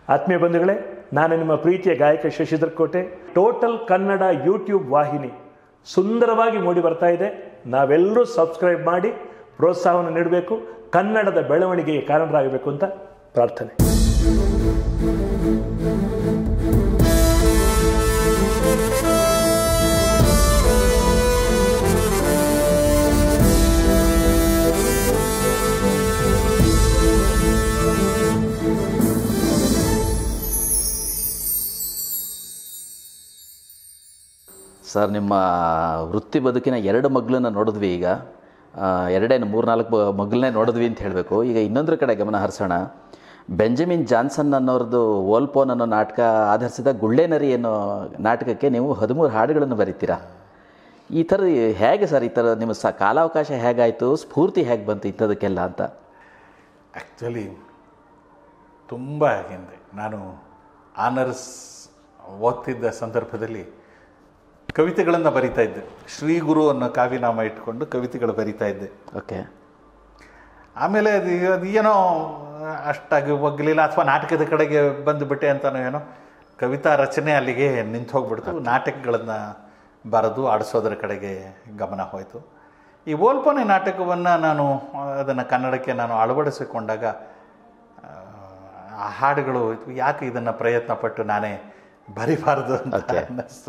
ಆತ್ಮೀಯ ಬಂಧುಗಳೇ ನಾನು ನಿಮ್ಮ ಪ್ರೀತಿಯ ಗಾಯಕ ಶಶಿಧರ್ ಕೋಟೆ ಟೋಟಲ್ ಕನ್ನಡ ಯೂಟ್ಯೂಬ್ ವಾಹಿನಿ ಸುಂದರವಾಗಿ ಮೂಡಿ ಬರ್ತಾ ಇದೆ ನಾವೆಲ್ಲರೂ ಸಬ್ಸ್ಕ್ರೈಬ್ ಮಾಡಿ ಪ್ರೋತ್ಸಾಹವನ್ನು ನೀಡಬೇಕು ಕನ್ನಡದ ಬೆಳವಣಿಗೆಗೆ ಕಾರಣರಾಗಬೇಕು ಅಂತ ಪ್ರಾರ್ಥನೆ ಸರ್ ನಿಮ್ಮ ವೃತ್ತಿ ಬದುಕಿನ ಎರಡು ಮಗಳನ್ನ ನೋಡಿದ್ವಿ ಈಗ ಆ, ಎರಡೇನು ಮೂರ್ನಾಲ್ಕು ಮಗಳನ್ನೇ ನೋಡಿದ್ವಿ ಅಂತ ಹೇಳಬೇಕು ಈಗ ಇನ್ನೊಂದ್ರ ಕಡೆ ಗಮನ ಹರಿಸೋಣ ಬೆಂಜಮಿನ್ ಜಾನ್ಸನ್ ಅನ್ನೋರ್ದು ಓಲ್ಪೋನ್ ಅನ್ನೋ ನಾಟಕ ಆಧರಿಸಿದ ಗುಳ್ಳೆನರಿ ಅನ್ನೋ ನಾಟಕಕ್ಕೆ ನೀವು ಹದಿಮೂರು ಹಾಡುಗಳನ್ನು ಬರೀತೀರಾ ಈ ಥರ ಹೇಗೆ ಸರ್ ಈ ಥರ ನಿಮ್ಮ ಸ ಕಾಲಾವಕಾಶ ಹೇಗಾಯಿತು ಸ್ಫೂರ್ತಿ ಹೇಗೆ ಬಂತು ಇಂಥದಕ್ಕೆಲ್ಲ ಅಂತ ಆ್ಯಕ್ಚುಲಿ ತುಂಬ ಹಿಂದೆ ನಾನು ಆನರ್ಸ್ ಓದ್ತಿದ್ದ ಸಂದರ್ಭದಲ್ಲಿ ಕವಿತೆಗಳನ್ನು ಬರಿತಾ ಇದ್ದೆ ಶ್ರೀ ಗುರು ಅನ್ನೋ ಕಾವ್ಯನಾಮ ಇಟ್ಕೊಂಡು ಕವಿತೆಗಳು ಬರಿತಾ ಇದ್ದೆ ಓಕೆ ಆಮೇಲೆ ಅದು ಅದು ಏನೋ ಅಷ್ಟಾಗಿ ಒಗ್ಗಲಿಲ್ಲ ಅಥವಾ ನಾಟಕದ ಕಡೆಗೆ ಬಂದುಬಿಟ್ಟೆ ಅಂತನೋ ಏನೋ ಕವಿತಾ ರಚನೆ ಅಲ್ಲಿಗೆ ನಿಂತು ಹೋಗ್ಬಿಡ್ತು ನಾಟಕಗಳನ್ನು ಬರೆದು ಆಡಿಸೋದ್ರ ಕಡೆಗೆ ಗಮನ ಹೋಯಿತು ಈ ಓಲ್ಪನೆ ನಾಟಕವನ್ನು ನಾನು ಅದನ್ನು ಕನ್ನಡಕ್ಕೆ ನಾನು ಅಳವಡಿಸಿಕೊಂಡಾಗ ಆ, ಆ ಹಾಡುಗಳು ಯಾಕೆ ಇದನ್ನು ಪ್ರಯತ್ನ ಪಟ್ಟು ನಾನೇ ಬರಿಬಾರ್ದು ಅಂತ Okay. ಅನ್ನಿಸ್ತು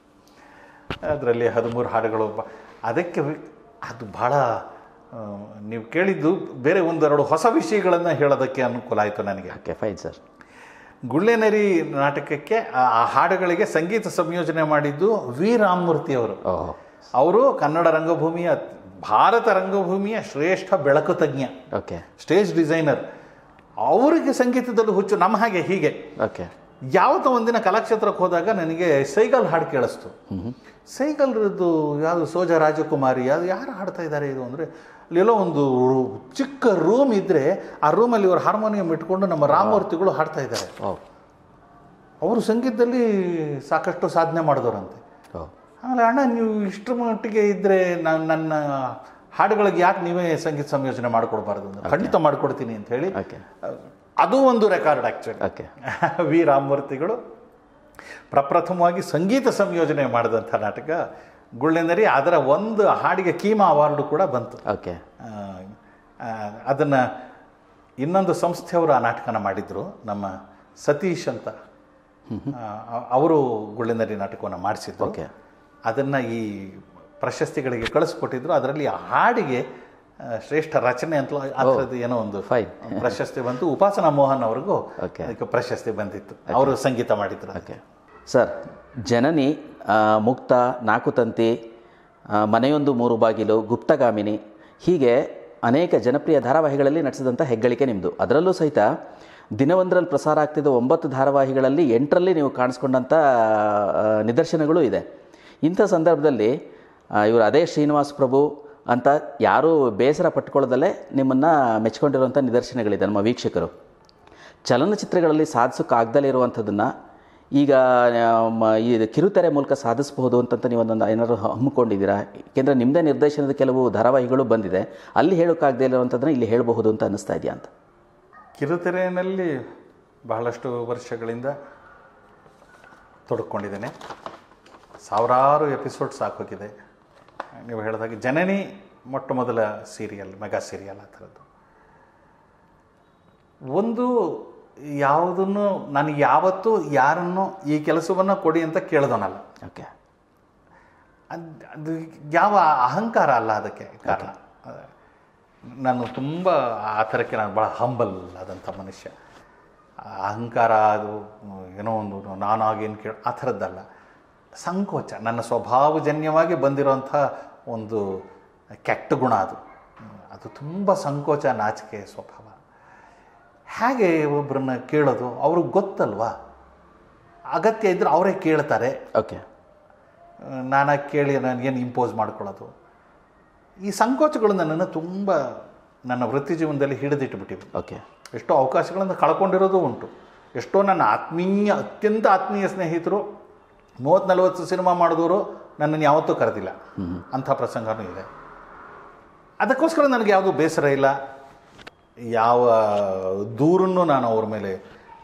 ಅದರಲ್ಲಿ ಹದಿಮೂರು ಹಾಡುಗಳು ಬ- ಅದಕ್ಕೆ ವಿ- ಅದು ಭಾಳ ಆ, ನೀವು ಕೇಳಿದ್ದು ಬೇರೆ ಒಂದೆರಡು ಹೊಸ ವಿಷಯಗಳನ್ನು ಹೇಳೋದಕ್ಕೆ ಅನುಕೂಲ ಆಯಿತು ನನಗೆ ಓಕೆ ಫೈನ್ ಸರ್ ಗುಳ್ಳೆನರಿ ನಾಟಕಕ್ಕೆ ಆ ಆ ಹಾಡುಗಳಿಗೆ ಸಂಗೀತ ಸಂಯೋಜನೆ ಮಾಡಿದ್ದು ವಿ ರಾಮಮೂರ್ತಿ ಅವರು ಓಹ್ ಅವರು ಕನ್ನಡ ರಂಗಭೂಮಿಯ ಭಾರತ ರಂಗಭೂಮಿಯ ಶ್ರೇಷ್ಠ ಬೆಳಕು ತಜ್ಞ ಓಕೆ ಸ್ಟೇಜ್ ಡಿಸೈನರ್ ಅವರಿಗೆ ಸಂಗೀತದಲ್ಲಿ ಹುಚ್ಚು ನಮ್ಮ ಹಾಗೆ ಹೀಗೆ ಓಕೆ ಯಾವತ್ತೋ ಒಂದಿನ ಕಲಾಕ್ಷೇತ್ರಕ್ಕೆ ಹೋದಾಗ ನನಗೆ ಸೈಗಲ್ ಹಾಡು ಕೇಳಿಸ್ತು ಸೈಗಲ್ರದ್ದು ಯಾವುದು ಸೋಜ ರಾಜಕುಮಾರಿ ಅದು ಯಾರು ಹಾಡ್ತಾ ಇದ್ದಾರೆ ಇದು ಅಂದರೆ ಅಲ್ಲೆಲ್ಲೋ ಒಂದು ರೂ- ಚಿಕ್ಕ ರೂಮ್ ಇದ್ದರೆ ಆ ರೂಮಲ್ಲಿ ಇವರು ಹಾರ್ಮೋನಿಯಂ ಇಟ್ಕೊಂಡು ನಮ್ಮ ರಾಮಮೂರ್ತಿಗಳು ಹಾಡ್ತಾ ಇದ್ದಾರೆ ಓ ಅವರು ಸಂಗೀತದಲ್ಲಿ ಸಾಕಷ್ಟು ಸಾಧನೆ ಮಾಡಿದವರಂತೆ ಓ ಆಮೇಲೆ ಅಣ್ಣ ನೀವು ಇಷ್ಟರ ಮಟ್ಟಿಗೆ ಇದ್ದರೆ ನಾನು ನನ್ನ ಹಾಡುಗಳಿಗೆ ಯಾಕೆ ನೀವೇ ಸಂಗೀತ ಸಂಯೋಜನೆ ಮಾಡಿಕೊಡ್ಬಾರ್ದು ಅಂದ್ರೆ ಖಂಡಿತ ಮಾಡಿಕೊಡ್ತೀನಿ ಅಂತ ಹೇಳಿ ಓಕೆ ಅದು ಒಂದು ರೆಕಾರ್ಡ್ ಆ್ಯಕ್ಚುಲಿ ಓಕೆ ವಿ ರಾಮಮೂರ್ತಿಗಳು ಪ್ರಪ್ರಥಮವಾಗಿ ಸಂಗೀತ ಸಂಯೋಜನೆ ಮಾಡಿದಂಥ ನಾಟಕ ಗುಳ್ಳೆನರಿ ಅದರ ಒಂದು ಹಾಡಿಗೆ ಕೀಮಾ ಅವಾರ್ಡು ಕೂಡ ಬಂತು ಓಕೆ ಅದನ್ನು ಇನ್ನೊಂದು ಸಂಸ್ಥೆಯವರು ಆ ನಾಟಕನ ಮಾಡಿದರು ನಮ್ಮ ಸತೀಶ್ ಅಂತ ಆ, ಅವರು ಗುಳ್ಳೆನರಿ ನಾಟಕವನ್ನು ಮಾಡಿಸಿದ್ರು Okay. ಅದನ್ನು ಈ ಪ್ರಶಸ್ತಿಗಳಿಗೆ ಕಳಿಸ್ಕೊಟ್ಟಿದ್ರು ಅದರಲ್ಲಿ ಆ ಹಾಡಿಗೆ ಆ, ಶ್ರೇಷ್ಠ ರಚನೆ ಅಂತ ಆ ಥರದ್ದು ಏನೋ ಒಂದು Fine. ಪ್ರಶಸ್ತಿ ಬಂತು ಉಪಾಸನಾ ಮೋಹನ್ ಅವ್ರಿಗೂ Okay. ಅದಕ್ಕೆ ಪ್ರಶಸ್ತಿ ಬಂದಿತ್ತು ಅವರು ಸಂಗೀತ ಮಾಡಿದ್ರು ಓಕೆ ಸರ್ ಜನನಿ ಆ, ಮುಕ್ತ ನಾಲ್ಕು ತಂತಿ ಆ, ಮನೆಯೊಂದು ಮೂರು ಬಾಗಿಲು ಗುಪ್ತಗಾಮಿನಿ ಹೀಗೆ ಅನೇಕ ಜನಪ್ರಿಯ ಧಾರಾವಾಹಿಗಳಲ್ಲಿ ನಟಿಸಿದಂಥ ಹೆಗ್ಗಳಿಕೆ ನಿಮ್ಮದು ಅದರಲ್ಲೂ ಸಹಿತ ದಿನವೊಂದರಲ್ಲಿ ಪ್ರಸಾರ ಆಗ್ತಿದ್ದ ಒಂಬತ್ತು ಧಾರಾವಾಹಿಗಳಲ್ಲಿ ಎಂಟರಲ್ಲಿ ನೀವು ಕಾಣಿಸ್ಕೊಂಡಂಥ ಆ, ನಿದರ್ಶನಗಳು ಇದೆ ಇಂಥ ಸಂದರ್ಭದಲ್ಲಿ ಆ, ಇವರು ಅದೇ ಶ್ರೀನಿವಾಸ್ ಪ್ರಭು ಅಂತ ಯಾರೂ ಬೇಸರ ಪಟ್ಕೊಳ್ಳೋದಲ್ಲೇ ನಿಮ್ಮನ್ನು ಮೆಚ್ಕೊಂಡಿರುವಂಥ ನಿದರ್ಶನಗಳಿದೆ ನಮ್ಮ ವೀಕ್ಷಕರು ಚಲನಚಿತ್ರಗಳಲ್ಲಿ ಸಾಧಿಸೋಕ್ಕಾಗ್ದಲೇ ಇರುವಂಥದ್ದನ್ನು ಈಗ ಮ- ಈ ಕಿರುತೆರೆ ಮೂಲಕ ಸಾಧಿಸಬಹುದು ಅಂತಂತ ನೀವು ಒಂದೊಂದು ಏನಾದ್ರು ಹಮ್ಮಿಕೊಂಡಿದ್ದೀರಾ ಏಕೆಂದರೆ ನಿಮ್ಮದೇ ನಿರ್ದೇಶನದ ಕೆಲವು ಧಾರಾವಾಹಿಗಳು ಬಂದಿದೆ ಅಲ್ಲಿ ಹೇಳೋಕ್ಕಾಗದೇ ಇರುವಂಥದ್ದನ್ನ ಇಲ್ಲಿ ಹೇಳಬಹುದು ಅಂತ ಅನ್ನಿಸ್ತಾ ಇದೆಯಾ ಅಂತ ಕಿರುತೆರೆಯಲ್ಲಿ ಬಹಳಷ್ಟು ವರ್ಷಗಳಿಂದ ತೊಡ್ಕೊಂಡಿದ್ದೇನೆ ಸಾವಿರಾರು ಎಪಿಸೋಡ್ಸ್ ಹಾಕೋಗಿದೆ ನೀವು ಹೇಳಿದಾಗೆ ಜನನಿ ಮೊಟ್ಟ ಮೊದಲ ಸೀರಿಯಲ್ ಮೆಗಾ ಸೀರಿಯಲ್ ಆ ಥರದ್ದು ಒಂದು ಯಾವುದನ್ನು ನನಗೆ ಯಾವತ್ತೂ ಯಾರನ್ನು ಈ ಕೆಲಸವನ್ನು ಕೊಡಿ ಅಂತ ಕೇಳ್ದೋನಲ್ಲ ಓಕೆ ಅದು ಅದು ಯಾವ ಅಹಂಕಾರ ಅಲ್ಲ ಅದಕ್ಕೆ ಕಾರಣ ನಾನು ತುಂಬ ಆ ಥರಕ್ಕೆ ನಾನು ಭಾಳ ಹಂಬಲ್ ಆದಂಥ ಮನುಷ್ಯ ಆ ಅಹಂಕಾರ ಅದು ಏನೋ ಒಂದು ನಾನಾಗೇನು ಕೇಳ ಆ ಥರದ್ದಲ್ಲ ಸಂಕೋಚ ನನ್ನ ಸ್ವಭಾವಜನ್ಯವಾಗಿ ಬಂದಿರೋಂಥ ಒಂದು ಕೆಟ್ಟ ಗುಣ ಅದು ಅದು ತುಂಬ ಸಂಕೋಚ ನಾಚಿಕೆ ಸ್ವಭಾವ ಹೇಗೆ ಒಬ್ಬರನ್ನ ಕೇಳೋದು ಅವ್ರಿಗೆ ಗೊತ್ತಲ್ವಾ ಅಗತ್ಯ ಇದ್ದರೆ ಅವರೇ ಕೇಳ್ತಾರೆ ಓಕೆ ನಾನು ಕೇಳಿ ನನಗೇನು ಇಂಪೋಸ್ ಮಾಡ್ಕೊಳ್ಳೋದು ಈ ಸಂಕೋಚಗಳು ನನ್ನನ್ನು ತುಂಬ ನನ್ನ ವೃತ್ತಿ ಜೀವನದಲ್ಲಿ ಹಿಡಿದಿಟ್ಟುಬಿಟ್ಟಿವೆ ಓಕೆ ಎಷ್ಟೋ ಅವಕಾಶಗಳನ್ನು ಕಳ್ಕೊಂಡಿರೋದು ಉಂಟು ಎಷ್ಟೋ ನನ್ನ ಆತ್ಮೀಯ ಅತ್ಯಂತ ಆತ್ಮೀಯ ಸ್ನೇಹಿತರು ಮೂವತ್ತು ನಲವತ್ತು ಸಿನಿಮಾ ಮಾಡಿದವರು ನನ್ನನ್ನು ಯಾವತ್ತೂ ಕರೆದಿಲ್ಲ ಅಂಥ ಪ್ರಸಂಗನೂ ಇದೆ ಅದಕ್ಕೋಸ್ಕರ ನನಗೆ ಯಾವುದೂ ಬೇಸರ ಇಲ್ಲ ಯಾವ ದೂರನ್ನು ನಾನು ಅವ್ರ ಮೇಲೆ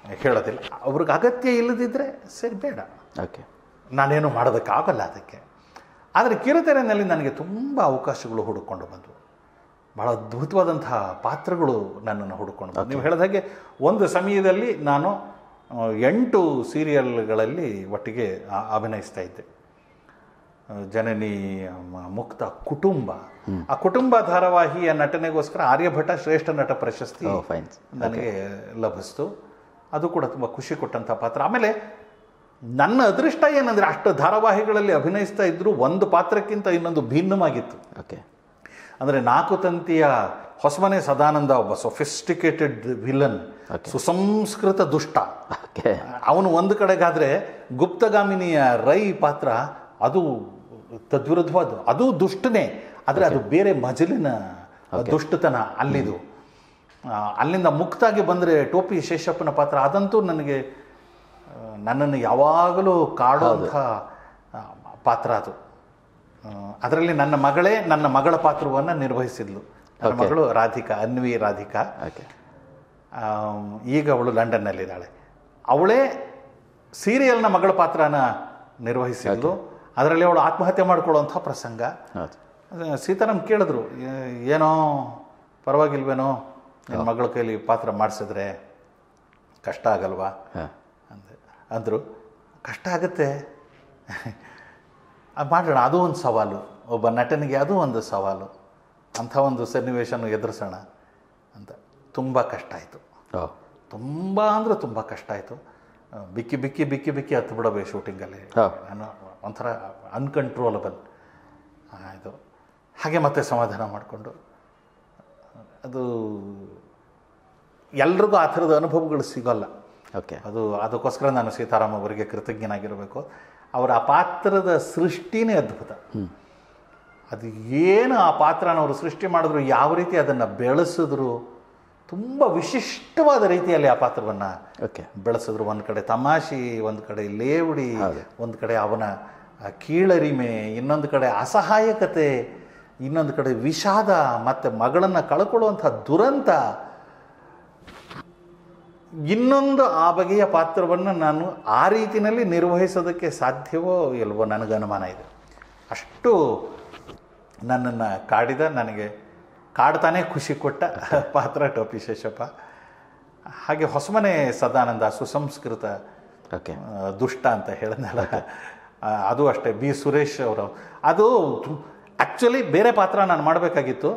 ಹೇಳೋದಿಲ್ಲ ಅವ್ರಿಗೆ ಅಗತ್ಯ ಇಲ್ಲದಿದ್ದರೆ ಸರಿ ಬೇಡ ಓಕೆ ನಾನೇನು ಮಾಡೋದಕ್ಕಾಗಲ್ಲ ಅದಕ್ಕೆ ಆದರೆ ಕಿರುತೆರೆನಲ್ಲಿ ನನಗೆ ತುಂಬ ಅವಕಾಶಗಳು ಹುಡುಕೊಂಡು ಬಂದವು ಬಹಳ ಅದ್ಭುತವಾದಂತಹ ಪಾತ್ರಗಳು ನನ್ನನ್ನು ಹುಡುಕೊಂಡು ಬಂದು ನೀವು ಹೇಳಿದ ಹಾಗೆ ಒಂದು ಸಮಯದಲ್ಲಿ ನಾನು ಆ, ಎಂಟು ಸೀರಿಯಲ್ಗಳಲ್ಲಿ ಒಟ್ಟಿಗೆ ಆ- ಅಭಿನಯಿಸ್ತಾ ಇದ್ದೆ ಆ, ಜನನಿ ಮ- ಮುಕ್ತ ಕುಟುಂಬ ಆ ಕುಟುಂಬ ಧಾರಾವಾಹಿಯ ನಟನೆಗೋಸ್ಕರ ಆರ್ಯಭಟ ಶ್ರೇಷ್ಠ ನಟ ಪ್ರಶಸ್ತಿ ಓ ಫೈನ್ ನನಗೆ ಲಭಿಸ್ತು ಅದು ಕೂಡ ತುಂಬ ಖುಷಿ ಕೊಟ್ಟಂಥ ಪಾತ್ರ ಆಮೇಲೆ ನನ್ನ ಅದೃಷ್ಟ ಏನಂದರೆ ಅಷ್ಟು ಧಾರಾವಾಹಿಗಳಲ್ಲಿ ಅಭಿನಯಿಸ್ತಾ ಇದ್ದರೂ ಒಂದು ಪಾತ್ರಕ್ಕಿಂತ ಇನ್ನೊಂದು ಭಿನ್ನವಾಗಿತ್ತು ಓಕೆ ಅಂದರೆ ನಾಲ್ಕು ತಂತಿಯ ಹೊಸಮನೆ ಸದಾನಂದ ಒಬ್ಬ ಸೊಫಿಸ್ಟಿಕೇಟೆಡ್ ವಿಲನ್ ಸುಸಂಸ್ಕೃತ ದುಷ್ಟ ಓಕೆ ಅವನು ಒಂದು ಕಡೆಗಾದರೆ ಗುಪ್ತಗಾಮಿನಿಯ ರೈ ಪಾತ್ರ ಅದು ತದ್ವಿರುದ್ಧವಾದ ಅದು ದುಷ್ಟನೇ ಆದರೆ ಅದು ಬೇರೆ ಮಜಲಿನ ದುಷ್ಟತನ ಅಲ್ಲಿದು ಆ, ಅಲ್ಲಿಂದ ಮುಕ್ತಾಗಿ ಬಂದರೆ ಟೋಪಿ ಶೇಷಪ್ಪನ ಪಾತ್ರ ಅದಂತೂ ನನಗೆ ಆ, ನನ್ನನ್ನು ಯಾವಾಗಲೂ ಕಾಡುವಂಥ ಆ, ಪಾತ್ರ ಅದು ಅದರಲ್ಲಿ ನನ್ನ ಮಗಳೇ ನನ್ನ ಮಗಳ ಪಾತ್ರವನ್ನು ನಿರ್ವಹಿಸಿದ್ಲು ನನ್ನ ಮಗಳು ರಾಧಿಕಾ ಅನ್ವಿ ರಾಧಿಕಾ ಓಕೆ ಆಮ್, ಈಗ ಅವಳು ಲಂಡನ್ನಲ್ಲಿದ್ದಾಳೆ ಅವಳೇ ಸೀರಿಯಲ್ನ ಮಗಳ ಪಾತ್ರನ ನಿರ್ವಹಿಸಿದ್ಲು ಅದರಲ್ಲಿ ಅವಳು ಆತ್ಮಹತ್ಯೆ ಮಾಡ್ಕೊಳ್ಳುವಂಥ ಪ್ರಸಂಗ ಹೌದು ಅದೇ ಸೀತಾರಾಮ್ ಕೇಳಿದ್ರು "ಏ- ಏನೋ ಪರವಾಗಿಲ್ವೇನೋ ನಿನ್ನ ಮಗಳ ಕೈಲಿ ಪಾತ್ರ ಮಾಡಿಸಿದ್ರೆ ಕಷ್ಟ ಆಗಲ್ವಾ ಹಾಂ ಅಂದೆ ಅಂದರು ಕಷ್ಟ ಆಗುತ್ತೆ ಅದ್ ಮಾಡೋಣ ಅದು ಒಂದು ಸವಾಲು ಒಬ್ಬ ನಟನಿಗೆ ಅದು ಒಂದು ಸವಾಲು ಅಂಥ ಒಂದು ಸನ್ನಿವೇಶನ ಎದುರಿಸೋಣ ಅಂತ ತುಂಬ ಕಷ್ಟ ಆಯಿತು ಓ ತುಂಬ ಅಂದರೆ ತುಂಬ ಕಷ್ಟ ಆಯಿತು ಬಿಕ್ಕಿ ಬಿಕ್ಕಿ ಬಿಕ್ಕಿ ಬಿಕ್ಕಿ ಹತ್ತು ಬಿಡಬೇ ಶೂಟಿಂಗಲ್ಲಿ ಹಾ. ನಾನು ಒಂಥರ ಅನ್ಕಂಟ್ರೋಲಬಲ್ ಆಯಿತು ಹಾಗೆ ಮತ್ತೆ ಸಮಾಧಾನ ಮಾಡಿಕೊಂಡು ಅದು ಎಲ್ರಿಗೂ ಆ ಥರದ ಅನುಭವಗಳು ಸಿಗೋಲ್ಲ ಓಕೆ ಅದು ಅದಕ್ಕೋಸ್ಕರ ನಾನು ಸೀತಾರಾಮ್ ಅವರಿಗೆ ಕೃತಜ್ಞನಾಗಿರಬೇಕು ಅವರ ಆ ಪಾತ್ರದ ಸೃಷ್ಟಿನೇ ಅದ್ಭುತ ಅದು ಏನು ಆ ಪಾತ್ರನ ಅವರು ಸೃಷ್ಟಿ ಮಾಡಿದ್ರು ಯಾವ ರೀತಿ ಅದನ್ನು ಬೆಳೆಸಿದ್ರು ತುಂಬ ವಿಶಿಷ್ಟವಾದ ರೀತಿಯಲ್ಲಿ ಆ ಪಾತ್ರವನ್ನು ಓಕೆ ಬೆಳೆಸಿದ್ರು ಒಂದು ಕಡೆ ತಮಾಷೆ ಒಂದು ಕಡೆ ಲೇವಡಿ ಒಂದು ಕಡೆ ಅವನ ಆ ಕೀಳರಿಮೆ ಇನ್ನೊಂದು ಕಡೆ ಅಸಹಾಯಕತೆ ಇನ್ನೊಂದು ಕಡೆ ವಿಷಾದ ಮತ್ತು ಮಗಳನ್ನು ಕಳ್ಕೊಳ್ಳುವಂಥ ದುರಂತ ಇನ್ನೊಂದು ಆ ಬಗೆಯ ಪಾತ್ರವನ್ನು ನಾನು ಆ ರೀತಿಯಲ್ಲಿ ನಿರ್ವಹಿಸೋದಕ್ಕೆ ಸಾಧ್ಯವೋ ಇಲ್ವೋ ನನಗೆ ಅನುಮಾನ ಇದೆ ಅಷ್ಟು ನನ್ನನ್ನು ಕಾಡಿದ ನನಗೆ ಕಾಡ್ತಾನೆ ಖುಷಿ ಕೊಟ್ಟ ಪಾತ್ರ ಟೋಪಿ ಶೇಷಪ್ಪ ಹಾಗೆ ಹೊಸಮನೆ ಸದಾನಂದ ಸುಸಂಸ್ಕೃತ ಓಕೆ ಆ, ದುಷ್ಟ ಅಂತ ಹೇಳಿದ್ನಲ್ಲ ಆ, ಅದು ಅಷ್ಟೇ ಬಿ ಸುರೇಶ್ ಅವರು ಅದು ಆ್ಯಕ್ಚುಲಿ ಬೇರೆ ಪಾತ್ರ ನಾನು ಮಾಡಬೇಕಾಗಿತ್ತು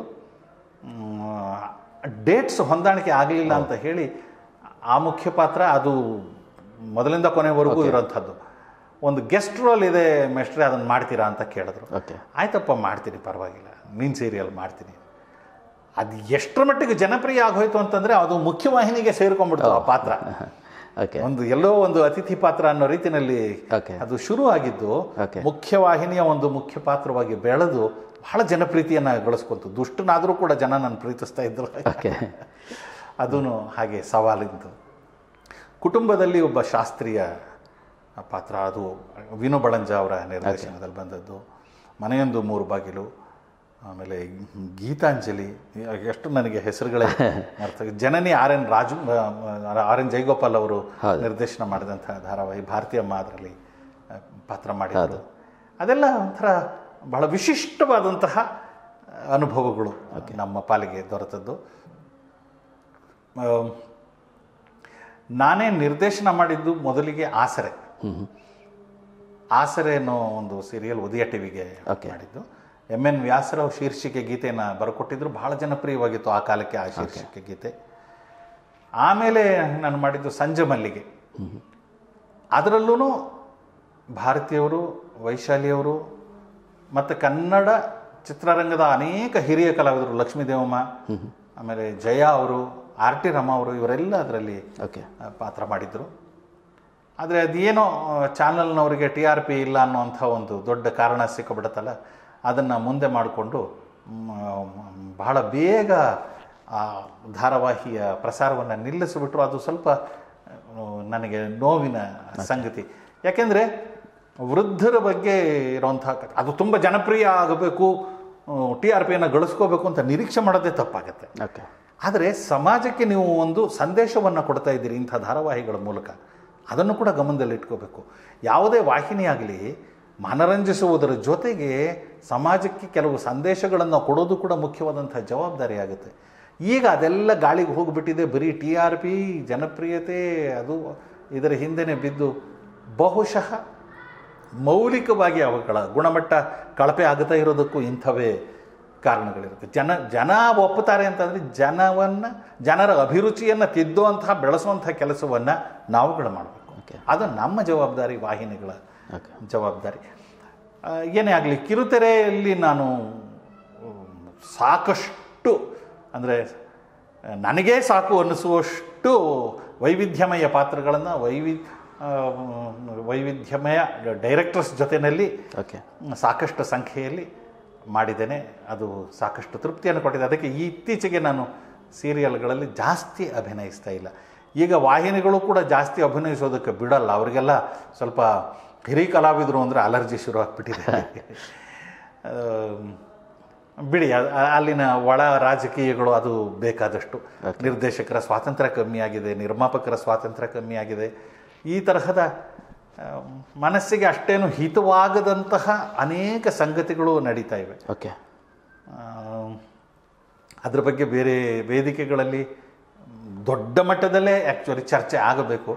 ಡೇಟ್ಸ್ ಹೊಂದಾಣಿಕೆ ಆಗಲಿಲ್ಲ ಅಂತ ಹೇಳಿ ಆ ಮುಖ್ಯ ಪಾತ್ರ ಅದು ಮೊದಲಿಂದ ಕೊನೆವರೆಗೂ ಇರೋಂಥದ್ದು ಒಂದು ಗೆಸ್ಟ್ ರೋಲ್ ಇದೆ ಮೆಸ್ಟ್ರೆ ಅದನ್ನು ಮಾಡ್ತೀರಾ ಅಂತ ಕೇಳಿದ್ರು ಓಕೆ ಆಯ್ತಪ್ಪ ಮಾಡ್ತೀನಿ ಪರವಾಗಿಲ್ಲ ನೀನು ಸೀರಿಯಲ್ ಮಾಡ್ತೀನಿ ಅದು ಎಷ್ಟರ ಮಟ್ಟಿಗೆ ಜನಪ್ರಿಯ ಆಗೋಯ್ತು ಅಂತಂದರೆ ಅದು ಮುಖ್ಯವಾಹಿನಿಗೆ ಸೇರ್ಕೊಂಡ್ಬಿಡ್ತು ಆ ಪಾತ್ರ ಓಕೆ ಒಂದು ಎಲ್ಲೋ ಒಂದು ಅತಿಥಿ ಪಾತ್ರ ಅನ್ನೋ ರೀತಿಯಲ್ಲಿ Okay. ಅದು ಶುರು ಆಗಿದ್ದು Okay. ಮುಖ್ಯವಾಹಿನಿಯ ಒಂದು ಮುಖ್ಯ ಪಾತ್ರವಾಗಿ ಬೆಳೆದು ಬಹಳ ಜನಪ್ರೀತಿಯನ್ನು ಗಳಿಸ್ಕೊಂತು ದುಷ್ಟನಾದರೂ ಕೂಡ ಜನ ನನ್ನ ಪ್ರೀತಿಸ್ತಾ ಇದ್ರು ಓಕೆ ಅದೂ ಹಾಗೆ ಸವಾಲಿಂದು ಕುಟುಂಬದಲ್ಲಿ ಒಬ್ಬ ಶಾಸ್ತ್ರೀಯ ಪಾತ್ರ ಅದು ವಿನು ಬಳಂಜ ಅವರ ನಿರ್ದೇಶನದಲ್ಲಿ ಬಂದದ್ದು ಮನೆಯೊಂದು ಮೂರು ಬಾಗಿಲು ಆಮೇಲೆ ಗೀತಾಂಜಲಿ ಎಷ್ಟು ನನಗೆ ಹೆಸರುಗಳೇ ಮರ್ತ Janani R N Raju R N Jayagopal ಅವರು ನಿರ್ದೇಶನ ಮಾಡಿದಂಥ ಧಾರಾವಾಹಿ ಭಾರತೀಯಮ್ಮ ಅದರಲ್ಲಿ ಆ, ಪಾತ್ರ ಮಾಡಿದರು ಅದೆಲ್ಲ ಒಂಥರ ಬಹಳ ವಿಶಿಷ್ಟವಾದಂತಹ ಅನುಭವಗಳು ನಮ್ಮ ಪಾಲಿಗೆ ದೊರೆತದ್ದು ಆ, ನಾನೇ ನಿರ್ದೇಶನ ಮಾಡಿದ್ದು ಮೊದಲಿಗೆ ಆಸರೆ ಆಸರೆ ಅನ್ನೋ ಒಂದು ಸೀರಿಯಲ್ ಉದಯ ಟಿವಿಗೆ Okay. ಮಾಡಿದ್ದು ಎಮ್ ಎನ್ ವ್ಯಾಸರಾವ್ ಶೀರ್ಷಿಕೆ ಗೀತೆಯನ್ನು ಬರಕೊಟ್ಟಿದ್ರು ಬಹಳ ಜನಪ್ರಿಯವಾಗಿತ್ತು ಆ ಕಾಲಕ್ಕೆ ಆ ಶೀರ್ಷಿಕೆ ಗೀತೆ ಆಮೇಲೆ ನಾನು ಮಾಡಿದ್ದು ಸಂಜೆ ಮಲ್ಲಿಗೆ ಅದರಲ್ಲೂ ಭಾರತೀಯವರು ವೈಶಾಲಿಯವರು ಮತ್ತು ಕನ್ನಡ ಚಿತ್ರರಂಗದ ಅನೇಕ ಹಿರಿಯ ಕಲಾವಿದರು ಲಕ್ಷ್ಮೀ ದೇವಮ್ಮ ಆಮೇಲೆ ಜಯ ಅವರು ಆರ್ ಟಿ ರಮ ಅವರು ಇವರೆಲ್ಲ ಅದರಲ್ಲಿ ಓಕೆ ಆ, ಪಾತ್ರ ಮಾಡಿದರು ಆದರೆ ಅದೇನೋ ಚಾನಲ್ನವರಿಗೆ ಟಿ ಆರ್ ಪಿ ಇಲ್ಲ ಅನ್ನೋಂಥ ಒಂದು ದೊಡ್ಡ ಕಾರಣ ಸಿಕ್ಕಿಬಿಡುತ್ತಲ್ಲ ಅದನ್ನು ಮುಂದೆ ಮಾಡಿಕೊಂಡು ಬಹಳ ಬೇಗ ಆ ಧಾರಾವಾಹಿಯ ಪ್ರಸಾರವನ್ನು ನಿಲ್ಲಿಸಿಬಿಟ್ರು ಅದು ಸ್ವಲ್ಪ ಆ, ನನಗೆ ನೋವಿನ ಸಂಗತಿ ಯಾಕೆಂದರೆ ವೃದ್ಧರ ಬಗ್ಗೆ ಇರೋಂಥ ಕ- ಅದು ತುಂಬ ಜನಪ್ರಿಯ ಆಗಬೇಕು ಟಿ ಆರ್ ಪಿಯನ್ನು ಗಳಿಸ್ಕೋಬೇಕು ಅಂತ ನಿರೀಕ್ಷೆ ಮಾಡೋದೇ ತಪ್ಪಾಗತ್ತೆ ಓಕೆ ಆದರೆ ಸಮಾಜಕ್ಕೆ ನೀವು ಒಂದು ಸಂದೇಶವನ್ನು ಕೊಡ್ತಾ ಇದ್ದೀರಿ ಇಂಥ ಧಾರಾವಾಹಿಗಳ ಮೂಲಕ ಅದನ್ನು ಕೂಡ ಗಮನದಲ್ಲಿ ಇಟ್ಕೋಬೇಕು ಯಾವುದೇ ವಾಹಿನಿ ಆಗಲಿ ಮನರಂಜಿಸುವುದರ ಜೊತೆಗೆ ಸಮಾಜಕ್ಕೆ ಕೆಲವು ಸಂದೇಶಗಳನ್ನು ಕೊಡೋದು ಕೂಡ ಮುಖ್ಯವಾದಂಥ ಜವಾಬ್ದಾರಿ ಆಗುತ್ತೆ ಈಗ ಅದೆಲ್ಲ ಗಾಳಿಗೆ ಹೋಗಿಬಿಟ್ಟಿದೆ ಬರೀ ಟಿ ಆರ್ ಪಿ ಜನಪ್ರಿಯತೆ ಅದು ಇದರ ಹಿಂದೆನೇ ಬಿದ್ದು ಬಹುಶಃ ಮೌಲಿಕವಾಗಿ ಅವುಗಳ ಗುಣಮಟ್ಟ ಕಳಪೆ ಆಗುತ್ತಾ ಇರೋದಕ್ಕೂ ಇಂಥವೇ ಕಾರಣಗಳಿರುತ್ತೆ ಜನ ಜನ ಒಪ್ಪುತ್ತಾರೆ ಅಂತಂದರೆ ಜನವನ್ನು ಜನರ ಅಭಿರುಚಿಯನ್ನು ತಿದ್ದುವಂತಹ ಬೆಳೆಸುವಂಥ ಕೆಲಸವನ್ನು ನಾವುಗಳು ಮಾಡಬೇಕು ಓಕೆ ಅದು ನಮ್ಮ ಜವಾಬ್ದಾರಿ ವಾಹಿನಿಗಳ ಓಕೆ ಜವಾಬ್ದಾರಿ ಆ, ಏನೇ ಆಗಲಿ ಕಿರುತೆರೆಯಲ್ಲಿ ನಾನು ಉಮ್, ಸಾಕಷ್ಟು ಅಂದರೆ ನನಗೇ ಸಾಕು ಅನ್ನಿಸುವಷ್ಟು ವೈವಿಧ್ಯಮಯ ಪಾತ್ರಗಳನ್ನು ವೈವಿ ಆ, ವೈವಿಧ್ಯಮಯ ಡೈರೆಕ್ಟರ್ಸ್ ಜೊತೆಯಲ್ಲಿ ಓಕೆ ಸಾಕಷ್ಟು ಸಂಖ್ಯೆಯಲ್ಲಿ ಮಾಡಿದ್ದೇನೆ ಅದು ಸಾಕಷ್ಟು ತೃಪ್ತಿಯನ್ನು ಕೊಟ್ಟಿದೆ ಅದಕ್ಕೆ ಈ ಇತ್ತೀಚೆಗೆ ನಾನು ಸೀರಿಯಲ್ಗಳಲ್ಲಿ ಜಾಸ್ತಿ ಅಭಿನಯಿಸ್ತಾ ಇಲ್ಲ ಈಗ ವಾಹಿನಿಗಳು ಕೂಡ ಜಾಸ್ತಿ ಅಭಿನಯಿಸೋದಕ್ಕೆ ಬಿಡಲ್ಲ ಅವರಿಗೆಲ್ಲ ಸ್ವಲ್ಪ ಹಿರಿ ಕಲಾವಿದರು ಅಂದರೆ ಅಲರ್ಜಿ ಶುರು ಆಗ್ಬಿಟ್ಟಿದೆ ಆಮ್, ಬಿಡಿ ಅ- ಅ- ಅಲ್ಲಿನ ಒಳ ರಾಜಕೀಯಗಳು ಅದು ಬೇಕಾದಷ್ಟು ನಿರ್ದೇಶಕರ ಸ್ವಾತಂತ್ರ್ಯ ಕಮ್ಮಿ ಆಗಿದೆ ನಿರ್ಮಾಪಕರ ಸ್ವಾತಂತ್ರ್ಯ ಕಮ್ಮಿ ಆಗಿದೆ ಈ ತರಹದ ಆ, ಮನಸ್ಸಿಗೆ ಅಷ್ಟೇನು ಹಿತವಾಗದಂತಹ ಅನೇಕ ಸಂಗತಿಗಳು ನಡೀತಾ ಇವೆ ಓಕೆ ಆ, ಅದ್ರ ಬಗ್ಗೆ ಬೇರೆ ವೇದಿಕೆಗಳಲ್ಲಿ ದೊಡ್ಡ ಮಟ್ಟದಲ್ಲೇ ಆ್ಯಕ್ಚುಲಿ ಚರ್ಚೆ ಆಗಬೇಕು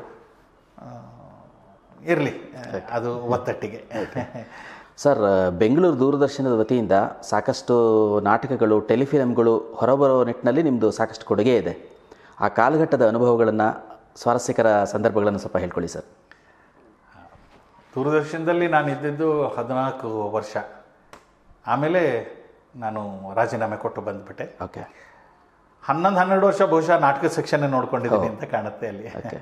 ಇರಲಿ ಅದು ಒತ್ತಟ್ಟಿಗೆ ಸರ್ ಬೆಂಗಳೂರು ದೂರದರ್ಶನದ ವತಿಯಿಂದ ಸಾಕಷ್ಟು ನಾಟಕಗಳು ಟೆಲಿಫಿಲಮ್ಗಳು ಹೊರಬರೋ ನಿಟ್ಟಿನಲ್ಲಿ ನಿಮ್ಮದು ಸಾಕಷ್ಟು ಕೊಡುಗೆ ಇದೆ ಆ ಕಾಲಘಟ್ಟದ ಅನುಭವಗಳನ್ನು ಸ್ವಾರಸ್ಯಕರ ಸಂದರ್ಭಗಳನ್ನು ಸ್ವಲ್ಪ ಹೇಳ್ಕೊಳ್ಳಿ ಸರ್ ದೂರದರ್ಶನದಲ್ಲಿ ನಾನು ಇದ್ದಿದ್ದು ಹದಿನಾಲ್ಕು ವರ್ಷ ಆಮೇಲೆ ನಾನು ರಾಜೀನಾಮೆ ಕೊಟ್ಟು ಬಂದುಬಿಟ್ಟೆ ಓಕೆ ಹನ್ನೊಂದು ಹನ್ನೆರಡು ವರ್ಷ ಬಹುಶಃ ನಾಟಕ ಸೆಕ್ಷನ್ ನೋಡ್ಕೊಂಡಿದ್ದೀನಿ ಅಂತ ಕಾಣುತ್ತೆ ಅಲ್ಲಿ ಓಕೆ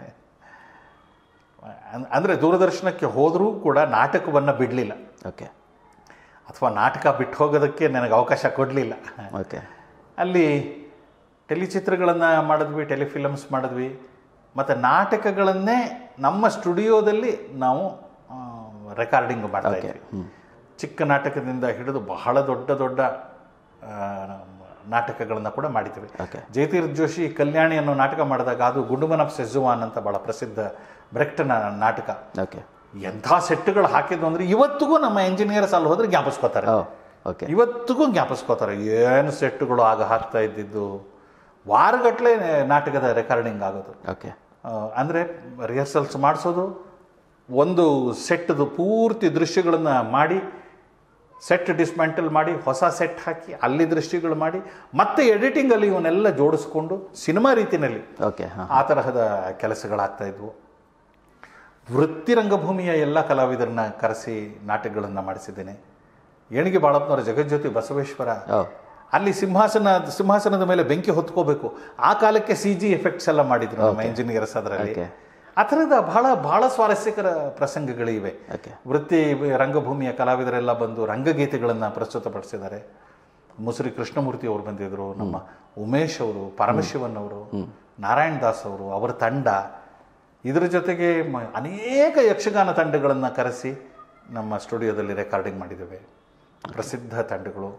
ಅನ್- ಅಂದ್ರೆ ದೂರದರ್ಶನಕ್ಕೆ ಹೋದರೂ ಕೂಡ ನಾಟಕವನ್ನು ಬಿಡಲಿಲ್ಲ ಓಕೆ ಅಥವಾ ನಾಟಕ ಬಿಟ್ಟು ಹೋಗೋದಕ್ಕೆ ನನಗೆ ಅವಕಾಶ ಕೊಡಲಿಲ್ಲ ಓಕೆ ಅಲ್ಲಿ ಟೆಲಿಚಿತ್ರಗಳನ್ನು ಮಾಡಿದ್ವಿ ಟೆಲಿಫಿಲಮ್ಸ್ ಮಾಡಿದ್ವಿ ಮತ್ತು ನಾಟಕಗಳನ್ನೇ ನಮ್ಮ ಸ್ಟುಡಿಯೋದಲ್ಲಿ ನಾವು ರೆಕಾರ್ಡಿಂಗ್ ಮಾಡ್ತಾ ಇದ್ವಿ ಚಿಕ್ಕ ನಾಟಕದಿಂದ ಹಿಡಿದು ಬಹಳ ದೊಡ್ಡ ದೊಡ್ಡ ನಾಟಕಗಳನ್ನು ಕೂಡ ಮಾಡಿದ್ವಿ Okay. ಜಯತೀರ್ಥ ಜೋಶಿ ಕಲ್ಯಾಣಿ ಅನ್ನೋ ನಾಟಕ ಮಾಡಿದಾಗ ಅದು ಗುಂಡುಮನ್ ಆಫ್ ಸೆಜುವಾನ್ ಅಂತ ಭಾಳ ಪ್ರಸಿದ್ಧ ಬ್ರೆಕ್ಟನ ನಾಟಕ ಓಕೆ ಎಂಥ ಸೆಟ್ಗಳು ಹಾಕಿದ್ದು ಅಂದರೆ ಇವತ್ತಿಗೂ ನಮ್ಮ ಇಂಜಿನಿಯರ್ಸ್ ಅಲ್ಲಿ ಹೋದ್ರೆ ಜ್ಞಾಪಿಸ್ಕೋತಾರೆ ಓ ಓಕೆ ಇವತ್ತಿಗೂ ಜ್ಞಾಪಿಸ್ಕೋತಾರೆ ಏನು ಸೆಟ್ಗಳು ಆಗ ಹಾಕ್ತಾ ಇದ್ದಿದ್ದು ವಾರಗಟ್ಟಲೆ ನಾಟಕದ ರೆಕಾರ್ಡಿಂಗ್ ಆಗೋದು ಓಕೆ ಅಂದರೆ ರಿಹರ್ಸಲ್ಸ್ ಮಾಡಿಸೋದು ಒಂದು ಸೆಟ್ದು ಪೂರ್ತಿ ದೃಶ್ಯಗಳನ್ನು ಮಾಡಿ ಸೆಟ್ ಡಿಸ್ಮ್ಯಾಂಟಲ್ ಮಾಡಿ ಹೊಸ ಸೆಟ್ ಹಾಕಿ ಅಲ್ಲಿ ದೃಶ್ಯಗಳು ಮಾಡಿ ಮತ್ತೆ ಎಡಿಟಿಂಗಲ್ಲಿ ಇವನ್ನೆಲ್ಲ ಜೋಡಿಸ್ಕೊಂಡು ಸಿನಿಮಾ ರೀತಿಯಲ್ಲಿ ಓಕೆ ಹಾಂ ಆ ತರಹದ ಕೆಲಸಗಳಾಗ್ತಾ ಇದ್ವು ವೃತ್ತಿ ರಂಗಭೂಮಿಯ ಎಲ್ಲ ಕಲಾವಿದರನ್ನ ಕರೆಸಿ ನಾಟಕಗಳನ್ನು ಮಾಡಿಸಿದ್ದೇನೆ ಏಣಿಗೆ ಬಾಳಪ್ಪನವರ ಜಗಜ್ಯೋತಿ ಬಸವೇಶ್ವರ ಓ ಅಲ್ಲಿ ಸಿಂಹಾಸನ ಸಿಂಹಾಸನದ ಮೇಲೆ ಬೆಂಕಿ ಹೊತ್ಕೋಬೇಕು ಆ ಕಾಲಕ್ಕೆ ಸಿ ಜಿ ಎಫೆಕ್ಟ್ಸ್ ಎಲ್ಲ ಮಾಡಿದ್ರು ನಮ್ಮ ಇಂಜಿನಿಯರ್ಸ್ ಅದರಲ್ಲಿ Okay. ಆ ಥರದ ಬಹಳ ಬಹಳ ಸ್ವಾರಸ್ಯಕರ ಪ್ರಸಂಗಗಳಿವೆ ಓಕೆ ವೃತ್ತಿ ರಂಗಭೂಮಿಯ ಕಲಾವಿದರೆಲ್ಲ ಬಂದು ರಂಗಗೀತೆಗಳನ್ನು ಪ್ರಸ್ತುತಪಡಿಸಿದ್ದಾರೆ ಮುಸುರಿ ಕೃಷ್ಣಮೂರ್ತಿ ಅವರು ಬಂದಿದ್ದರು ನಮ್ಮ ಉಮೇಶ್ ಅವರು ಪರಮಶಿವನ್ ಅವರು ನಾರಾಯಣ್ ದಾಸ್ ಅವರು ಅವರ ತಂಡ ಇದರ ಜೊತೆಗೆ ಮ- ಅನೇಕ ಯಕ್ಷಗಾನ ತಂಡಗಳನ್ನು ಕರೆಸಿ ನಮ್ಮ ಸ್ಟುಡಿಯೋದಲ್ಲಿ ರೆಕಾರ್ಡಿಂಗ್ ಮಾಡಿದ್ದೇವೆ ಪ್ರಸಿದ್ಧ ತಂಡಗಳು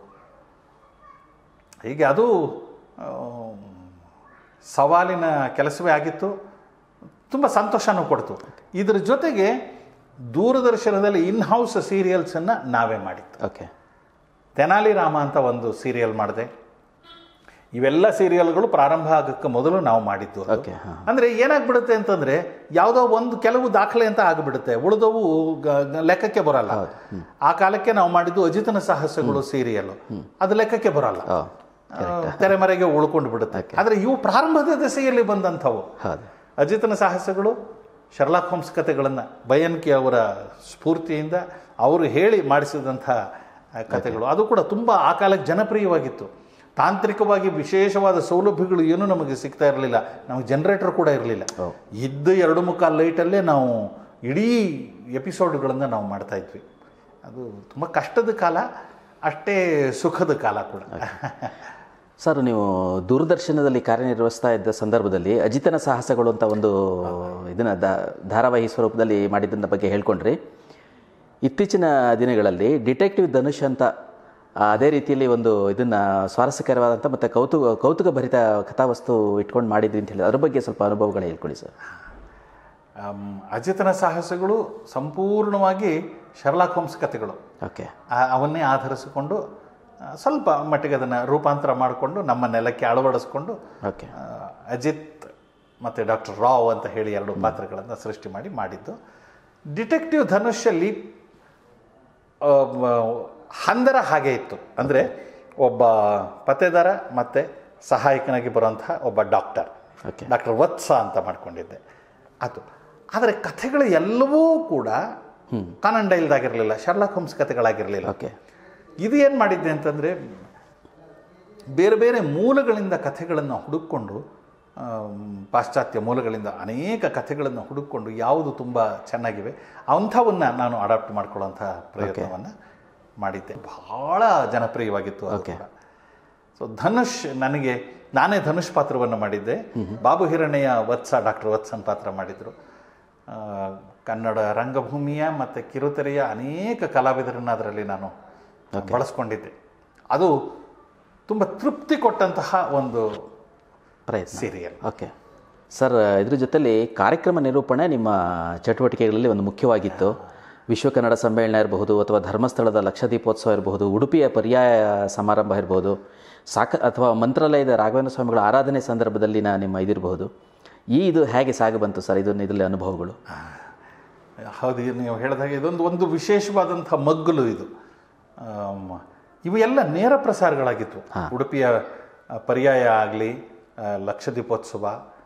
ಹೀಗೆ ಅದು ಆ, ಸವಾಲಿನ ಕೆಲಸವೇ ಆಗಿತ್ತು ತುಂಬ ಸಂತೋಷನೂ ಕೊಡ್ತು ಇದರ ಜೊತೆಗೆ ದೂರದರ್ಶನದಲ್ಲಿ ಇನ್ ಹೌಸ್ ಸೀರಿಯಲ್ಸನ್ನು ನಾವೇ ಮಾಡಿದ್ದು ಓಕೆ ತೆನಾಲಿ ರಾಮ ಅಂತ ಒಂದು ಸೀರಿಯಲ್ ಮಾಡಿದೆ ಇವೆಲ್ಲ ಸೀರಿಯಲ್ಗಳು ಪ್ರಾರಂಭ ಆಗಕ್ಕೆ ಮೊದಲು ನಾವು ಮಾಡಿದ್ದು ಅದು. ಓಕೆ ಹಾಂ ಅಂದ್ರೆ ಏನಾಗ್ಬಿಡುತ್ತೆ ಅಂತಂದ್ರೆ ಯಾವುದೋ ಒಂದು ಕೆಲವು ದಾಖಲೆ ಅಂತ ಆಗಿಬಿಡುತ್ತೆ ಉಳಿದವು ಗ- ಗ- ಲೆಕ್ಕಕ್ಕೆ ಬರಲ್ಲ ಆ ಕಾಲಕ್ಕೆ ನಾವು ಮಾಡಿದ್ದು ಅಜಿತನ ಸಾಹಸಗಳು ಸೀರಿಯಲ್ ಅದು ಲೆಕ್ಕಕ್ಕೆ ಬರಲ್ಲ ಓ ಆ, ತೆರೆಮರೆಗೆ ಉಳ್ಕೊಂಡು ಬಿಡುತ್ತೆ ಆದ್ರೆ ಇವು ಪ್ರಾರಂಭದ ದೆಸೆಯಲ್ಲಿ ಬಂದಂಥವು ಹೌದು ಅಜಿತನ ಸಾಹಸಗಳು ಶರ್ಲಾಕ್ ಹೋಮ್ಸ್ ಕಥೆಗಳನ್ನು ಬಯನ್ಕಿ ಅವರ ಸ್ಫೂರ್ತಿಯಿಂದ ಅವರು ಹೇಳಿ ಮಾಡಿಸಿದಂಥ ಆ, ಕಥೆಗಳು ಅದು ಕೂಡ ತುಂಬ ಆ ಕಾಲಕ್ಕೆ ಜನಪ್ರಿಯವಾಗಿತ್ತು ತಾಂತ್ರಿಕವಾಗಿ ವಿಶೇಷವಾದ ಸೌಲಭ್ಯಗಳು ಏನೂ ನಮಗೆ ಸಿಗ್ತಾ ಇರಲಿಲ್ಲ ನಮಗೆ ಜನರೇಟರ್ ಕೂಡ ಇರಲಿಲ್ಲ ಇದ್ದ ಎರಡು ಮುಕ್ಕಾಲು ಲೈಟಲ್ಲೇ ನಾವು ಇಡೀ ಎಪಿಸೋಡ್ಗಳನ್ನು ನಾವು ಮಾಡ್ತಾ ಇದ್ವಿ ಅದು ತುಂಬ ಕಷ್ಟದ ಕಾಲ ಅಷ್ಟೇ ಸುಖದ ಕಾಲ ಕೂಡ ಸರ್ ನೀವು ದೂರದರ್ಶನದಲ್ಲಿ ಕಾರ್ಯನಿರ್ವಹಿಸ್ತಾ ಇದ್ದ ಸಂದರ್ಭದಲ್ಲಿ ಅಜಿತನ ಸಾಹಸಗಳು ಅಂತ ಒಂದು ಇದನ್ನ ದಾ- ಧಾರಾವಾಹಿ ಸ್ವರೂಪದಲ್ಲಿ ಮಾಡಿದ್ದನ್ನ ಬಗ್ಗೆ ಹೇಳ್ಕೊಂಡ್ರಿ ಇತ್ತೀಚಿನ ದಿನಗಳಲ್ಲಿ ಡಿಟೆಕ್ಟಿವ್ ಧನುಷ್ ಅಂತ ಆ, ಅದೇ ರೀತಿಯಲ್ಲಿ ಒಂದು ಇದನ್ನ ಸ್ವಾರಸ್ಯಕರವಾದಂಥ ಮತ್ತು ಕೌತುಕ ಕೌತುಕ ಭರಿತ ಕಥಾವಸ್ತು ಇಟ್ಕೊಂಡು ಮಾಡಿದ್ರಿ ಅಂತ ಹೇಳಿ ಅದ್ರ ಬಗ್ಗೆ ಸ್ವಲ್ಪ ಅನುಭವಗಳು ಹೇಳ್ಕೊಳ್ಳಿ ಸರ್ ಆಮ್, ಅಜಿತನ ಸಾಹಸಗಳು ಸಂಪೂರ್ಣವಾಗಿ ಶರ್ಲಾಕ್ ಹೋಮ್ಸ್ ಕಥೆಗಳು ಓಕೆ ಆ- ಅವನ್ನೇ ಆಧರಿಸಿಕೊಂಡು ಆ, ಸ್ವಲ್ಪ ಮಟ್ಟಿಗೆ ಅದನ್ನು ರೂಪಾಂತರ ಮಾಡಿಕೊಂಡು ನಮ್ಮ ನೆಲಕ್ಕೆ ಅಳವಡಿಸ್ಕೊಂಡು ಓಕೆ ಆ, ಅಜಿತ್ ಮತ್ತು ಡಾಕ್ಟರ್ ರಾವ್ ಅಂತ ಹೇಳಿ ಎರಡು ಪಾತ್ರಗಳನ್ನು ಸೃಷ್ಟಿ ಮಾಡಿ ಮಾಡಿದ್ದು ಡಿಟೆಕ್ಟಿವ್ ಧನುಷಲ್ಲಿ ಆ, ಮ- ಹಂದರ ಹಾಗೆ ಇತ್ತು ಅಂದರೆ ಒಬ್ಬ ಪತ್ತೇದಾರ ಮತ್ತು ಸಹಾಯಕನಾಗಿ ಬರುವಂತಹ ಒಬ್ಬ ಡಾಕ್ಟರ್ ಓಕೆ ಡಾಕ್ಟರ್ ವತ್ಸ ಅಂತ ಮಾಡ್ಕೊಂಡಿದ್ದೆ ಅದು ಆದರೆ ಕಥೆಗಳು ಎಲ್ಲವೂ ಕೂಡ ಕಾನನ್ ಡೈಲ್ದಾಗಿರಲಿಲ್ಲ ಶರ್ಲಾಕ್ ಹೋಮ್ಸ್ ಕಥೆಗಳಾಗಿರಲಿಲ್ಲ ಓಕೆ ಇದು ಏನು ಮಾಡಿದ್ದೆ ಅಂತಂದರೆ ಬೇರೆ ಬೇರೆ ಮೂಲಗಳಿಂದ ಕಥೆಗಳನ್ನು ಹುಡುಕೊಂಡು ಆಮ್, ಪಾಶ್ಚಾತ್ಯ ಮೂಲಗಳಿಂದ ಅನೇಕ ಕಥೆಗಳನ್ನು ಹುಡುಕೊಂಡು ಯಾವುದು ತುಂಬ ಚೆನ್ನಾಗಿವೆ ಅಂಥವನ್ನು ನಾನು ಅಡಾಪ್ಟ್ ಮಾಡ್ಕೊಳ್ಳೋಂಥ ಪ್ರಯತ್ನವನ್ನು ಮಾಡಿದ್ದೆ ಬಹಳ ಜನಪ್ರಿಯವಾಗಿತ್ತು ಅದು Okay. ಕೂಡ ಸೊ ಧನುಷ್ ನನಗೆ ನಾನೇ ಧನುಷ್ ಪಾತ್ರವನ್ನು ಮಾಡಿದ್ದೆ ಬಾಬು ಹಿರಣ್ಣಯ್ಯ ವತ್ಸ ಡಾಕ್ಟರ್ ವತ್ಸನ್ ಪಾತ್ರ ಮಾಡಿದರು ಆ, ಕನ್ನಡ ರಂಗಭೂಮಿಯ ಮತ್ತು ಕಿರುತೆರೆಯ ಅನೇಕ ಕಲಾವಿದರನ್ನು ಅದರಲ್ಲಿ ನಾನು ಬಳಸ್ಕೊಂಡಿದ್ದೆ ಅದು ತುಂಬ ತೃಪ್ತಿ ಕೊಟ್ಟಂತಹ ಒಂದು ಪ್ರಯತ್ನ ಸೀರಿಯಲ್ ಓಕೆ ಸರ್ ಇದ್ರ ಜೊತೆಲಿ ಕಾರ್ಯಕ್ರಮ ನಿರೂಪಣೆ ನಿಮ್ಮ ಚಟುವಟಿಕೆಗಳಲ್ಲಿ ಒಂದು ಮುಖ್ಯವಾಗಿತ್ತು ವಿಶ್ವ ಕನ್ನಡ ಸಮ್ಮೇಳನ ಇರಬಹುದು ಅಥವಾ ಧರ್ಮಸ್ಥಳದ ಲಕ್ಷದೀಪೋತ್ಸವ ಇರಬಹುದು ಉಡುಪಿಯ ಪರ್ಯಾಯ ಸಮಾರಂಭ ಇರಬಹುದು ಸಾಕ ಅಥವಾ ಮಂತ್ರಾಲಯದ ರಾಘವೇಂದ್ರ ಸ್ವಾಮಿಗಳ ಆರಾಧನೆ ಸಂದರ್ಭದಲ್ಲಿನ ನಿಮ್ಮ ಇದಿರಬಹುದು ಈ ಇದು ಹೇಗೆ ಸಾಗಿ ಬಂತು ಸರ್ ಇದನ್ನ ಇದರಲ್ಲಿ ಅನುಭವಗಳು ಹೌದು ಇದು ನೀವು ಹೇಳಿದಾಗೆ ಇದೊಂದು ಒಂದು ವಿಶೇಷವಾದಂಥ ಮಗ್ಗಲು ಇದು ಆಮ್, ಇವು ಎಲ್ಲ ನೇರ ಪ್ರಸಾರಗಳಾಗಿತ್ತು ಉಡುಪಿಯ ಆ, ಪರ್ಯಾಯ ಆಗಲಿ ಲಕ್ಷದೀಪೋತ್ಸವ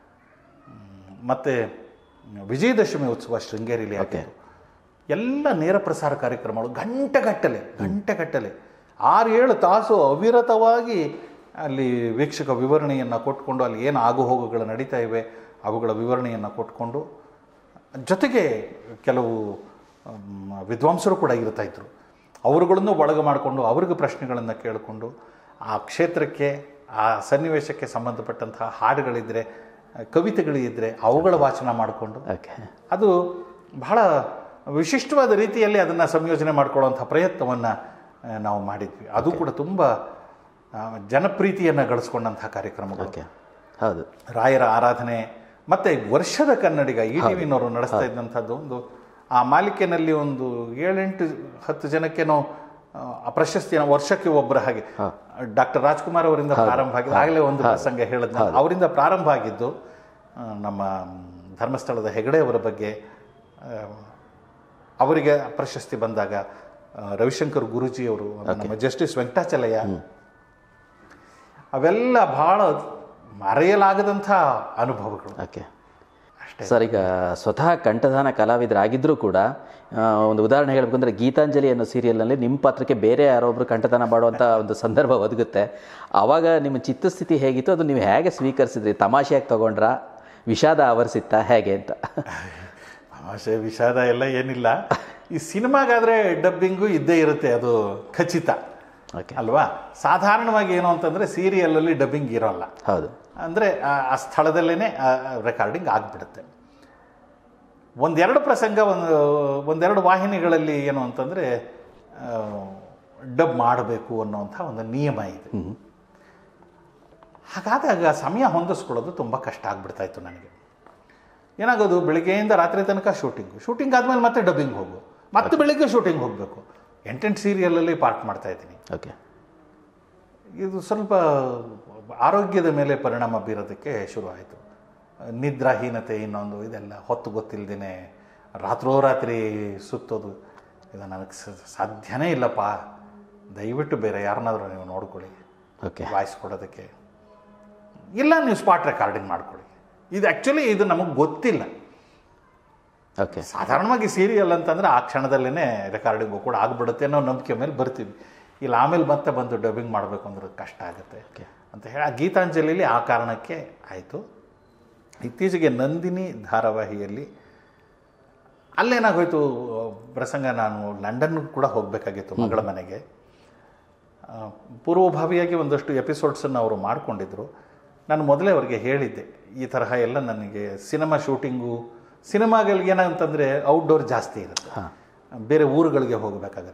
ಮ್, ಮತ್ತೆ ವಿಜಯದಶಮಿ ಉತ್ಸವ ಶೃಂಗೇರಿಲಿ ಆಗಿತ್ತು ಎಲ್ಲ ನೇರ ಪ್ರಸಾರ ಕಾರ್ಯಕ್ರಮಗಳು ಗಂಟೆಗಟ್ಟಲೆ ಗಂಟೆಗಟ್ಟಲೆ ಆರು ಏಳು ತಾಸು ಅವಿರತವಾಗಿ ಅಲ್ಲಿ ವೀಕ್ಷಕ ವಿವರಣೆಯನ್ನು ಕೊಟ್ಕೊಂಡು ಅಲ್ಲಿ ಏನು ಆಗು ಹೋಗುಗಳು ನಡೀತಾ ಇವೆ ಅವುಗಳ ವಿವರಣೆಯನ್ನು ಕೊಟ್ಕೊಂಡು ಜೊತೆಗೆ ಕೆಲವು ಮ್, ವಿದ್ವಾಂಸರು ಕೂಡ ಇರ್ತಾ ಇದ್ರು ಅವರುಗಳನ್ನು ಒಳಗೆ ಮಾಡಿಕೊಂಡು ಅವ್ರಿಗೆ ಪ್ರಶ್ನೆಗಳನ್ನು ಕೇಳಿಕೊಂಡು ಆ ಕ್ಷೇತ್ರಕ್ಕೆ ಆ ಸನ್ನಿವೇಶಕ್ಕೆ ಸಂಬಂಧಪಟ್ಟಂತಹ ಹಾಡುಗಳಿದ್ದರೆ ಕವಿತೆಗಳಿದ್ದರೆ ಅವುಗಳ ವಾಚನ ಮಾಡಿಕೊಂಡು ಓಕೆ ಅದು ಬಹಳ ವಿಶಿಷ್ಟವಾದ ರೀತಿಯಲ್ಲಿ ಅದನ್ನು ಸಂಯೋಜನೆ ಮಾಡ್ಕೊಳ್ಳುವಂಥ ಪ್ರಯತ್ನವನ್ನು ನಾವು ಮಾಡಿದ್ವಿ ಅದು ಕೂಡ ತುಂಬ ಆ, ಜನಪ್ರೀತಿಯನ್ನು ಗಳಿಸ್ಕೊಂಡಂಥ ಕಾರ್ಯಕ್ರಮಗಳು ಓಕೆ ಹೌದು ರಾಯರ ಆರಾಧನೆ ಮತ್ತು ವರ್ಷದ ಕನ್ನಡಿಗ ಇ ಟಿ ವಿನವರು ನಡೆಸ್ತಾ ಇದ್ದಂಥದ್ದು ಒಂದು ಆ ಮಾಲಿಕೆನಲ್ಲಿ ಒಂದು ಏಳೆಂಟು ಹತ್ತು ಜನಕ್ಕೇನೋ ಆ, ಆ ಪ್ರಶಸ್ತಿಯನ್ನು ವರ್ಷಕ್ಕೆ ಒಬ್ಬರ ಹಾಗೆ ಡಾಕ್ಟರ್ ರಾಜ್ಕುಮಾರ್ ಅವರಿಂದ ಪ್ರಾರಂಭ ಆಗಿದೆ ಆಗಲೇ ಒಂದು ಪ್ರಸಂಗ ಹೇಳಿದ್ನ ಅವರಿಂದ ಪ್ರಾರಂಭ ಆಗಿದ್ದು ಆ, ನಮ್ಮ ಧರ್ಮಸ್ಥಳದ ಹೆಗಡೆ ಅವರ ಬಗ್ಗೆ ಆ, ಅವರಿಗೆ ಪ್ರಶಸ್ತಿ ಬಂದಾಗ ಆ, ರವಿಶಂಕರ್ ಗುರೂಜಿಯವರು ನಮ್ಮ ಜಸ್ಟಿಸ್ ವೆಂಕಟಾಚಲಯ್ಯ ಅವೆಲ್ಲ ಬಹಳ ಮರೆಯಲಾಗದಂಥ ಅನುಭವಗಳು ಓಕೆ ಸರ್ ಈಗ ಸ್ವತಃ ಕಂಠದಾನ ಕಲಾವಿದರಾಗಿದ್ದರೂ ಕೂಡ ಆ, ಒಂದು ಉದಾಹರಣೆ ಹೇಳಬೇಕಂದ್ರೆ ಗೀತಾಂಜಲಿ ಅನ್ನೋ ಸೀರಿಯಲ್ನಲ್ಲಿ ನಿಮ್ಮ ಪಾತ್ರಕ್ಕೆ ಬೇರೆ ಯಾರೊಬ್ಬರು ಕಂಠದಾನ ಮಾಡುವಂಥ ಒಂದು ಸಂದರ್ಭ ಒದಗುತ್ತೆ ಆವಾಗ ನಿಮ್ಮ ಚಿತ್ತಸ್ಥಿತಿ ಹೇಗಿತ್ತು ಅದು ನೀವು ಹೇಗೆ ಸ್ವೀಕರಿಸಿದ್ರಿ ತಮಾಷೆಯಾಗಿ ತಗೊಂಡ್ರಾ ವಿಷಾದ ಆವರಿಸಿತ್ತಾ ಹೇಗೆ ಅಂತ ತಮಾಷೆ ವಿಷಾದ ಎಲ್ಲ ಏನಿಲ್ಲ ಈ ಸಿನಿಮಾಗಾದ್ರೆ ಡಬ್ಬಿಂಗು ಇದ್ದೇ ಇರುತ್ತೆ ಅದು ಖಚಿತ ಓಕೆ ಅಲ್ವಾ ಸಾಧಾರಣವಾಗಿ ಏನು ಅಂತಂದರೆ ಸೀರಿಯಲಲ್ಲಿ ಡಬ್ಬಿಂಗ್ ಇರೋಲ್ಲ ಹೌದು ಅಂದರೆ ಆ ಸ್ಥಳದಲ್ಲೇ ರೆಕಾರ್ಡಿಂಗ್ ಆಗಿಬಿಡುತ್ತೆ ಒಂದೆರಡು ಪ್ರಸಂಗ ಒಂದು ಒಂದೆರಡು ವಾಹಿನಿಗಳಲ್ಲಿ ಏನು ಅಂತಂದರೆ ಡಬ್ ಮಾಡಬೇಕು ಅನ್ನೋಂಥ ಒಂದು ನಿಯಮ ಇದೆ ಹಾಗಾದಾಗ ಸಮಯ ಹೊಂದಿಸ್ಕೊಳ್ಳೋದು ತುಂಬ ಕಷ್ಟ ಆಗ್ಬಿಡ್ತಾ ಇತ್ತು ನನಗೆ ಏನಾಗೋದು ಬೆಳಿಗ್ಗೆಯಿಂದ ರಾತ್ರಿ ತನಕ ಶೂಟಿಂಗು ಶೂಟಿಂಗ್ ಆದಮೇಲೆ ಮತ್ತೆ ಡಬ್ಬಿಂಗ್ ಹೋಗು ಮತ್ತೆ ಬೆಳಿಗ್ಗೆ ಶೂಟಿಂಗ್ ಹೋಗಬೇಕು ಎಂಟೆಂಟು ಸೀರಿಯಲಲ್ಲಿ ಪಾರ್ಟ್ ಮಾಡ್ತಾ ಇದ್ದೀನಿ ಓಕೆ ಇದು ಸ್ವಲ್ಪ ಆರೋಗ್ಯದ ಮೇಲೆ ಪರಿಣಾಮ ಬೀರೋದಕ್ಕೆ ಶುರುವಾಯಿತು ನಿದ್ರಾಹೀನತೆ ಇನ್ನೊಂದು ಇದೆಲ್ಲ ಹೊತ್ತು ಗೊತ್ತಿಲ್ಲದೇ ರಾತ್ರೋರಾತ್ರಿ ಸುತ್ತೋದು ಇದು ನನಗೆ ಸ- ಸಾಧ್ಯನೇ ಇಲ್ಲಪ್ಪ ದಯವಿಟ್ಟು ಬೇರೆ ಯಾರನ್ನಾದ್ರೂ ನೀವು ನೋಡ್ಕೊಳ್ಳಿ ಓಕೆ ವಾಯ್ಸ್ ಕೊಡೋದಕ್ಕೆ ಇಲ್ಲ ನೀವು ಸ್ಪಾಟ್ ರೆಕಾರ್ಡಿಂಗ್ ಮಾಡ್ಕೊಳ್ಳಿ ಇದು ಆ್ಯಕ್ಚುಲಿ ಇದು ನಮಗೆ ಗೊತ್ತಿಲ್ಲ ಓಕೆ ಸಾಧಾರಣವಾಗಿ ಸೀರಿಯಲ್ ಅಂತಂದರೆ ಆ ಕ್ಷಣದಲ್ಲೇ ರೆಕಾರ್ಡಿಂಗು ಕೂಡ ಆಗ್ಬಿಡುತ್ತೆ ಅನ್ನೋ ನಂಬಿಕೆ ಮೇಲೆ ಬರ್ತೀವಿ ಇಲ್ಲ ಆಮೇಲೆ ಮತ್ತೆ ಬಂದು ಡಬ್ಬಿಂಗ್ ಮಾಡಬೇಕು ಅಂದ್ರೆ ಕಷ್ಟ ಆಗುತ್ತೆ ಅಂತ ಹೇಳಿ ಆ ಗೀತಾಂಜಲಿಲಿ ಆ ಕಾರಣಕ್ಕೆ ಆಯಿತು ಇತ್ತೀಚೆಗೆ ನಂದಿನಿ ಧಾರಾವಾಹಿಯಲ್ಲಿ ಅಲ್ಲೇನಾಗೋಯ್ತು ಪ್ರಸಂಗ ನಾನು ಲಂಡನ್ ಕೂಡ ಹೋಗಬೇಕಾಗಿತ್ತು ಮಗಳ ಮನೆಗೆ ಆ, ಪೂರ್ವಭಾವಿಯಾಗಿ ಒಂದಷ್ಟು ಎಪಿಸೋಡ್ಸನ್ನು ಅವರು ಮಾಡಿಕೊಂಡಿದ್ರು ನಾನು ಮೊದಲೇ ಅವರಿಗೆ ಹೇಳಿದ್ದೆ ಈ ತರಹ ಎಲ್ಲ ನನಗೆ ಸಿನಿಮಾ ಶೂಟಿಂಗು ಸಿನಿಮಾಗಳಿಗೆ ಏನಂತಂದರೆ ಔಟ್ಡೋರ್ ಜಾಸ್ತಿ ಇರುತ್ತೆ ಬೇರೆ ಊರುಗಳಿಗೆ ಹೋಗಬೇಕಾಗತ್ತೆ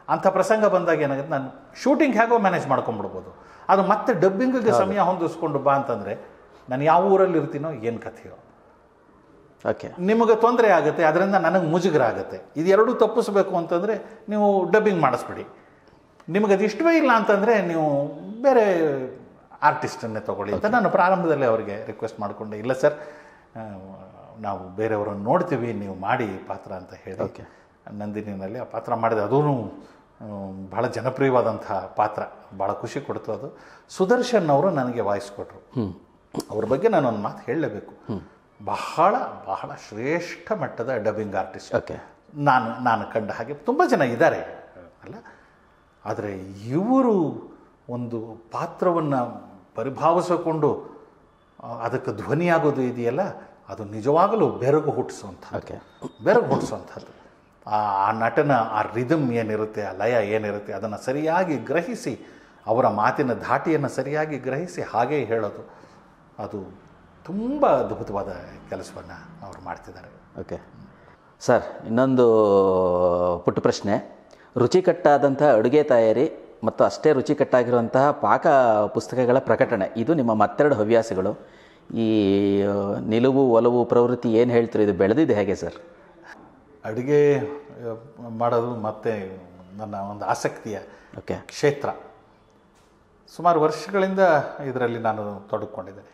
ಅಂಥ ಪ್ರಸಂಗ ಬಂದಾಗ ಏನಾಗುತ್ತೆ ನಾನು ಶೂಟಿಂಗ್ ಹೇಗೋ ಮ್ಯಾನೇಜ್ ಮಾಡ್ಕೊಂಡ್ಬಿಡ್ಬೋದು ಅದು ಮತ್ತೆ ಡಬ್ಬಿಂಗಿಗೆ ಸಮಯ ಹೊಂದಿಸ್ಕೊಂಡು ಬಾ ಅಂತಂದರೆ ನಾನು ಯಾವ ಊರಲ್ಲಿ ಇರ್ತೀನೋ ಏನು ಕಥೆಯೋ ಓಕೆ ನಿಮಗೆ ತೊಂದರೆ ಆಗುತ್ತೆ ಅದರಿಂದ ನನಗೆ ಮುಜುಗರ ಆಗುತ್ತೆ ಇದೆರಡೂ ತಪ್ಪಿಸ್ಬೇಕು ಅಂತಂದರೆ ನೀವು ಡಬ್ಬಿಂಗ್ ಮಾಡಿಸ್ಬಿಡಿ ನಿಮಗೆ ಅದು ಇಷ್ಟವೇ ಇಲ್ಲ ಅಂತಂದರೆ ನೀವು ಬೇರೆ ಆರ್ಟಿಸ್ಟನ್ನೇ ತೊಗೊಳ್ಳಿ ಅಂತ ನಾನು ಪ್ರಾರಂಭದಲ್ಲಿ ಅವರಿಗೆ ರಿಕ್ವೆಸ್ಟ್ ಮಾಡಿಕೊಂಡೆ ಇಲ್ಲ ಸರ್ ಆ, ನಾವು ಬೇರೆಯವರನ್ನು ನೋಡ್ತೀವಿ ನೀವು ಮಾಡಿ ಈ ಪಾತ್ರ ಅಂತ ಹೇಳಿ Okay. ನಂದಿನಿನಲ್ಲಿ ಆ ಪಾತ್ರ ಮಾಡಿದೆ ಅದೂ ಭಾಳ ಜನಪ್ರಿಯವಾದಂಥ ಪಾತ್ರ ಭಾಳ ಖುಷಿ ಕೊಡ್ತು ಅದು ಸುದರ್ಶನ್ ಅವರು ನನಗೆ ವಾಯ್ಸ್ ಕೊಟ್ಟರು ಅವ್ರ ಬಗ್ಗೆ ನಾನು ಒಂದು ಮಾತು ಹೇಳಲೇಬೇಕು ಬಹಳ ಬಹಳ ಶ್ರೇಷ್ಠ ಮಟ್ಟದ ಡಬ್ಬಿಂಗ್ ಆರ್ಟಿಸ್ಟ್ ಓಕೆ ನಾನು ನಾನು ಕಂಡ ಹಾಗೆ ತುಂಬ ಜನ ಇದ್ದಾರೆ ಅಲ್ಲ ಆದರೆ ಇವರು ಒಂದು ಪಾತ್ರವನ್ನು ಪರಿಭಾವಿಸಿಕೊಂಡು ಆ, ಅದಕ್ಕೆ ಧ್ವನಿಯಾಗೋದು ಇದೆಯಲ್ಲ ಅದು ನಿಜವಾಗಲೂ ಬೆರಗು ಹುಟ್ಟಿಸುವಂಥದ್ದು ಓಕೆ ಬೆರಗು ಹುಟ್ಟಿಸುವಂಥದ್ದು ಆ ಆ ನಟನ ಆ ರಿದಮ್ ಏನಿರುತ್ತೆ ಆ ಲಯ ಏನಿರುತ್ತೆ ಅದನ್ನು ಸರಿಯಾಗಿ ಗ್ರಹಿಸಿ ಅವರ ಮಾತಿನ ಧಾಟಿಯನ್ನು ಸರಿಯಾಗಿ ಗ್ರಹಿಸಿ ಹಾಗೇ ಹೇಳೋದು ಅದು ತುಂಬ ಅದ್ಭುತವಾದ ಕೆಲಸವನ್ನು ಅವರು ಮಾಡ್ತಿದ್ದಾರೆ ಓಕೆ ಸರ್ ಇನ್ನೊಂದು ಪುಟ್ಟ ಪ್ರಶ್ನೆ ರುಚಿಕಟ್ಟಾದಂಥ ಅಡುಗೆ ತಯಾರಿ ಮತ್ತು ಅಷ್ಟೇ ರುಚಿಕಟ್ಟಾಗಿರುವಂತಹ ಪಾಕ ಪುಸ್ತಕಗಳ ಪ್ರಕಟಣೆ ಇದು ನಿಮ್ಮ ಮತ್ತೆರಡು ಹವ್ಯಾಸಗಳು ಈ ಆ, ನಿಲುವು ಒಲವು ಪ್ರವೃತ್ತಿ ಏನು ಹೇಳ್ತೀರಿ ಇದು ಬೆಳೆದಿದೆ ಹೇಗೆ ಸರ್ ಅಡುಗೆ ಆ, ಮಾಡೋದು ಮತ್ತು ನನ್ನ ಒಂದು ಆಸಕ್ತಿಯ ಓಕೆ ಕ್ಷೇತ್ರ ಸುಮಾರು ವರ್ಷಗಳಿಂದ ಇದರಲ್ಲಿ ನಾನು ತೊಡಗಿಕೊಂಡಿದ್ದೇನೆ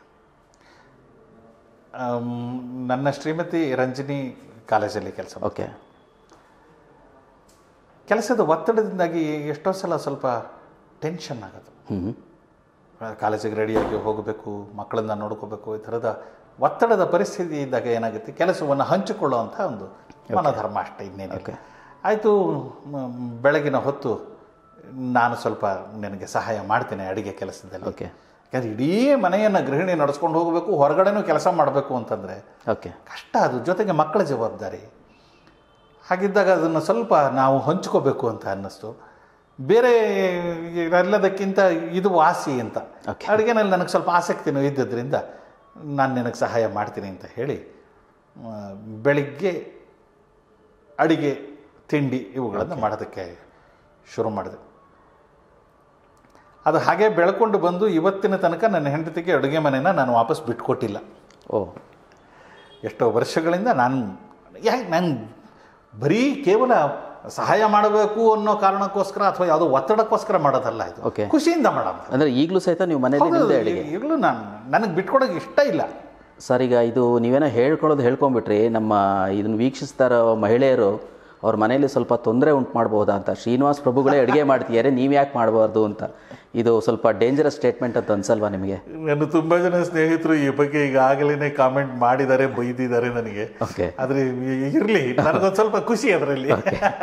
ಆಮ್, ನನ್ನ ಶ್ರೀಮತಿ ರಂಜನಿ ಕಾಲೇಜಲ್ಲಿ ಕೆಲಸ ಮಾಡ್ತಾರೆ. ಓಕೆ ಕೆಲಸದ ಒತ್ತಡದಿಂದಾಗಿ ಎಷ್ಟೋ ಸಲ ಸ್ವಲ್ಪ ಟೆನ್ಷನ್ ಆಗೋದು ಹ್ಞೂ ಕಾಲೇಜಿಗೆ ರೆಡಿಯಾಗಿ ಹೋಗಬೇಕು ಮಕ್ಕಳನ್ನ ನೋಡ್ಕೋಬೇಕು ಈ ಥರದ ಒತ್ತಡದ ಪರಿಸ್ಥಿತಿ ಇದ್ದಾಗ ಏನಾಗುತ್ತೆ ಕೆಲಸವನ್ನು ಹಂಚಿಕೊಳ್ಳುವಂಥ ಒಂದು ಮನೋಧರ್ಮ ಅಷ್ಟೇ ಇನ್ನೇನಿಲ್ಲ ಆಯಿತು ಬೆಳಗಿನ ಹೊತ್ತು ನಾನು ಸ್ವಲ್ಪ ನಿನಗೆ ಸಹಾಯ ಮಾಡ್ತೇನೆ ಅಡುಗೆ ಕೆಲಸದಲ್ಲಿ ಓಕೆ ಯಾಕಂದ್ರೆ ಇಡೀ ಮನೆಯನ್ನು ಗೃಹಿಣಿ ನಡೆಸ್ಕೊಂಡು ಹೋಗಬೇಕು ಹೊರಗಡೆನೂ ಕೆಲಸ ಮಾಡಬೇಕು ಅಂತಂದರೆ ಓಕೆ ಕಷ್ಟ ಅದು ಜೊತೆಗೆ ಮಕ್ಕಳ ಜವಾಬ್ದಾರಿ ಹಾಗಿದ್ದಾಗ ಅದನ್ನು ಸ್ವಲ್ಪ ನಾವು ಹಂಚ್ಕೋಬೇಕು ಅಂತ ಅನ್ನಿಸ್ತು ಬೇರೆ ಎಲ್ಲದಕ್ಕಿಂತ ಇದು ವಾಸಿ ಅಂತ Okay. ಅಡುಗೆನಲ್ಲಿ ನನಗೆ ಸ್ವಲ್ಪ ಆಸಕ್ತಿನೂ ಇದ್ದದ್ರಿಂದ ನಾನು ನಿನಗೆ ಸಹಾಯ ಮಾಡ್ತೀನಿ ಅಂತ ಹೇಳಿ ಆ, ಬೆಳಿಗ್ಗೆ ಅಡಿಗೆ ತಿಂಡಿ ಇವುಗಳನ್ನು ಮಾಡೋದಕ್ಕೆ ಶುರು ಮಾಡಿದೆ ಅದು ಹಾಗೆ ಬೆಳ್ಕೊಂಡು ಬಂದು ಇವತ್ತಿನ ತನಕ ನನ್ನ ಹೆಂಡತಿಗೆ ಅಡುಗೆ ಮನೆನ ನಾನು ವಾಪಸ್ ಬಿಟ್ಕೊಟ್ಟಿಲ್ಲ ಓ ಎಷ್ಟೋ ವರ್ಷಗಳಿಂದ ನಾನು ಯಾಕೆ ನಾನು ಬರೀ ಕೇವಲ ಸಹಾಯ ಮಾಡಬೇಕು ಅನ್ನೋ ಕಾರಣಕ್ಕೋಸ್ಕರ ಅಥವಾ ಯಾವುದೋ ಒತ್ತಡಕ್ಕೋಸ್ಕರ ಮಾಡೋದಲ್ಲ ಇದು Okay. ಖುಷಿಯಿಂದ ಮಾಡೋದು ಅಂದರೆ ಈಗಲೂ ಸಹಿತ ನೀವು ಮನೇಲಿ ನಿಮ್ಮದೇ ಅಡುಗೆ ಈಗಲೂ ನಾನು ನನಗೆ ಬಿಟ್ಕೊಡೋಕೆ ಇಷ್ಟ ಇಲ್ಲ ಸರ್ ಈಗ ಇದು ನೀವೇನೋ ಹೇಳ್ಕೊಳ್ಳೋದು ಹೇಳ್ಕೊಂಬಿಟ್ರಿ ನಮ್ಮ ಇದನ್ನು ವೀಕ್ಷಿಸ್ತಾ ಇರೋ ಮಹಿಳೆಯರು ಅವ್ರ ಮನೇಲಿ ಸ್ವಲ್ಪ ತೊಂದರೆ ಉಂಟು ಮಾಡ್ಬೋದಾ ಅಂತ ಶ್ರೀನಿವಾಸ್ ಪ್ರಭುಗಳೇ ಅಡುಗೆ ಮಾಡ್ತಿದ್ದಾರೆ ನೀವು ಯಾಕೆ ಮಾಡಬಾರ್ದು ಅಂತ ಇದು ಸ್ವಲ್ಪ ಡೇಂಜರಸ್ ಸ್ಟೇಟ್ಮೆಂಟ್ ಅಂತ ಅನ್ಸಲ್ವಾ ನಿಮಗೆ ನನ್ನ ತುಂಬ ಜನ ಸ್ನೇಹಿತರು ಈ ಬಗ್ಗೆ ಈಗಾಗಲೇ ಕಾಮೆಂಟ್ ಮಾಡಿದ್ದಾರೆ ಬೈದಿದ್ದಾರೆ ನನಗೆ ಓಕೆ ಆದರೆ ಇರಲಿ ನನಗೊಂದು ಸ್ವಲ್ಪ ಖುಷಿ ಅದರಲ್ಲಿ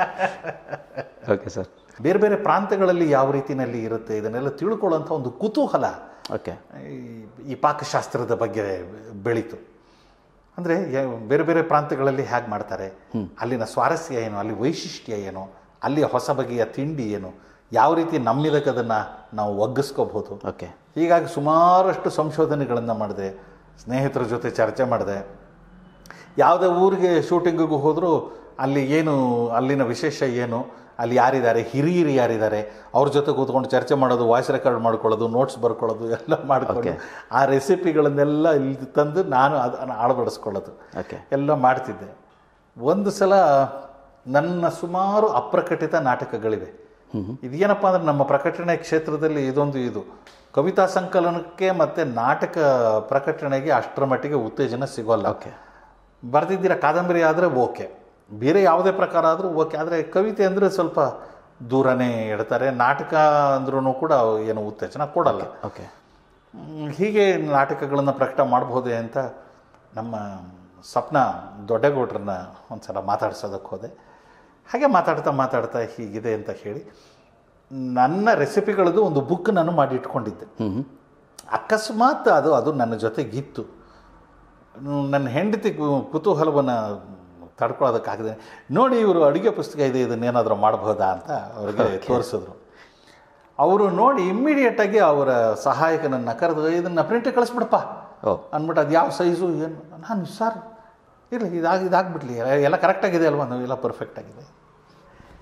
ಓಕೆ ಸರ್ ಬೇರೆ ಬೇರೆ ಪ್ರಾಂತ್ಯಗಳಲ್ಲಿ ಯಾವ ರೀತಿಯಲ್ಲಿ ಇರುತ್ತೆ ಇದನ್ನೆಲ್ಲ ತಿಳ್ಕೊಳ್ಳೋಂಥ ಒಂದು ಕುತೂಹಲ ಓಕೆ ಈ- ಈ ಪಾಕಶಾಸ್ತ್ರದ ಬಗ್ಗೆ ಬೆಳೀತು ಅಂದರೆ ಬೇರೆ ಬೇರೆ ಪ್ರಾಂತ್ಯಗಳಲ್ಲಿ ಹೇಗೆ ಮಾಡ್ತಾರೆ ಅಲ್ಲಿನ ಸ್ವಾರಸ್ಯ ಏನು ಅಲ್ಲಿ ವೈಶಿಷ್ಟ್ಯ ಏನು ಅಲ್ಲಿಯ ಹೊಸ ಬಗೆಯ ತಿಂಡಿ ಏನು ಯಾವ ರೀತಿ ನಮ್ಮಿದಕ್ಕೆ ಅದನ್ನು ನಾವು ಒಗ್ಗಿಸ್ಕೋಬಹುದು ಓಕೆ ಹೀಗಾಗಿ ಸುಮಾರಷ್ಟು ಸಂಶೋಧನೆಗಳನ್ನು ಮಾಡಿದೆ ಸ್ನೇಹಿತರ ಜೊತೆ ಚರ್ಚೆ ಮಾಡಿದೆ ಯಾವುದೇ ಊರಿಗೆ ಶೂಟಿಂಗಿಗೂ ಹೋದರೂ ಅಲ್ಲಿ ಏನು ಅಲ್ಲಿನ ವಿಶೇಷ ಏನು ಅಲ್ಲಿ ಯಾರಿದ್ದಾರೆ ಹಿರಿಯರು ಯಾರಿದ್ದಾರೆ ಅವ್ರ ಜೊತೆ ಕೂತ್ಕೊಂಡು ಚರ್ಚೆ ಮಾಡೋದು ವಾಯ್ಸ್ ರೆಕಾರ್ಡ್ ಮಾಡ್ಕೊಳ್ಳೋದು ನೋಟ್ಸ್ ಬರ್ಕೊಳ್ಳೋದು ಎಲ್ಲ ಮಾಡ್ಕೊಂಡು ಆ ರೆಸಿಪಿಗಳನ್ನೆಲ್ಲ ಇಲ್ಲಿ ತಂದು ನಾನು ಅದನ್ನು ಅಳವಡಿಸ್ಕೊಳ್ಳೋದು ಓಕೆ ಎಲ್ಲ ಮಾಡ್ತಿದ್ದೆ ಒಂದು ಸಲ ನನ್ನ ಸುಮಾರು ಅಪ್ರಕಟಿತ ನಾಟಕಗಳಿವೆ ಇದೇನಪ್ಪ ಅಂದ್ರೆ ನಮ್ಮ ಪ್ರಕಟಣೆ ಕ್ಷೇತ್ರದಲ್ಲಿ ಇದೊಂದು ಇದು ಕವಿತಾ ಸಂಕಲನಕ್ಕೆ ಮತ್ತು ನಾಟಕ ಪ್ರಕಟಣೆಗೆ ಅಷ್ಟರ ಮಟ್ಟಿಗೆ ಉತ್ತೇಜನ ಸಿಗೋಲ್ಲ ಓಕೆ ಬರೆದಿದ್ದೀರ ಕಾದಂಬರಿ ಆದರೆ ಓಕೆ ಬೇರೆ ಯಾವುದೇ ಪ್ರಕಾರ ಆದರೂ ಓಕೆ ಆದರೆ ಕವಿತೆ ಅಂದರೆ ಸ್ವಲ್ಪ ದೂರನೇ ಇಡ್ತಾರೆ ನಾಟಕ ಅಂದ್ರೂ ಕೂಡ ಏನು ಉತ್ತೇಜನ ಕೊಡಲ್ಲ ಓಕೆ ಮ್, ಹೀಗೆ ನಾಟಕಗಳನ್ನು ಪ್ರಕಟ ಮಾಡಬಹುದೇ ಅಂತ ನಮ್ಮ ಸ್ವಪ್ನ ದೊಡ್ಡಗೌಡ್ರನ್ನ ಒಂದು ಸಲ ಮಾತಾಡ್ಸೋದಕ್ಕೆ ಹೋದೆ ಹಾಗೆ ಮಾತಾಡ್ತಾ ಮಾತಾಡ್ತಾ ಹೀಗಿದೆ ಅಂತ ಹೇಳಿ ನನ್ನ ರೆಸಿಪಿಗಳದ್ದು ಒಂದು ಬುಕ್ ನಾನು ಮಾಡಿ ಇಟ್ಕೊಂಡಿದ್ದೆ ಹ್ಞೂ ಹ್ಞೂ ಅಕಸ್ಮಾತ್ ಅದು ಅದು ನನ್ನ ಜೊತೆಗಿತ್ತು ಮ್, ನನ್ನ ಹೆಂಡತಿ ಕು- ಕುತೂಹಲವನ್ನು ತಡ್ಕೊಳ್ಳೋದಕ್ಕಾಗದೆ ನೋಡಿ ಇವರು ಅಡುಗೆ ಪುಸ್ತಕ ಇದೆ ಇದನ್ನೇನಾದರೂ ಮಾಡಬಹುದಾ ಅಂತ ಅವರಿಗೆ ತೋರಿಸಿದ್ರು ಅವರು ನೋಡಿ ಇಮ್ಮಿಡಿಯೇಟಾಗಿ ಅವರ ಸಹಾಯಕನನ್ನು ಕರೆದು ಇದನ್ನು ಪ್ರಿಂಟ್ ಕಳಿಸ್ಬಿಡಪ್ಪ ಓ ಅಂದ್ಬಿಟ್ಟು ಅದು ಯಾವ ಸೈಜು ಏನು ನಾನು ಸರ್ ಇಲ್ಲ ಇದಾಗ ಇದಾಗ್ಬಿಡ್ಲಿ ಎಲ್ಲ ಕರೆಕ್ಟಾಗಿದೆ ಅಲ್ವಾ ನಾವು ಎಲ್ಲ ಪರ್ಫೆಕ್ಟ್ ಆಗಿದೆ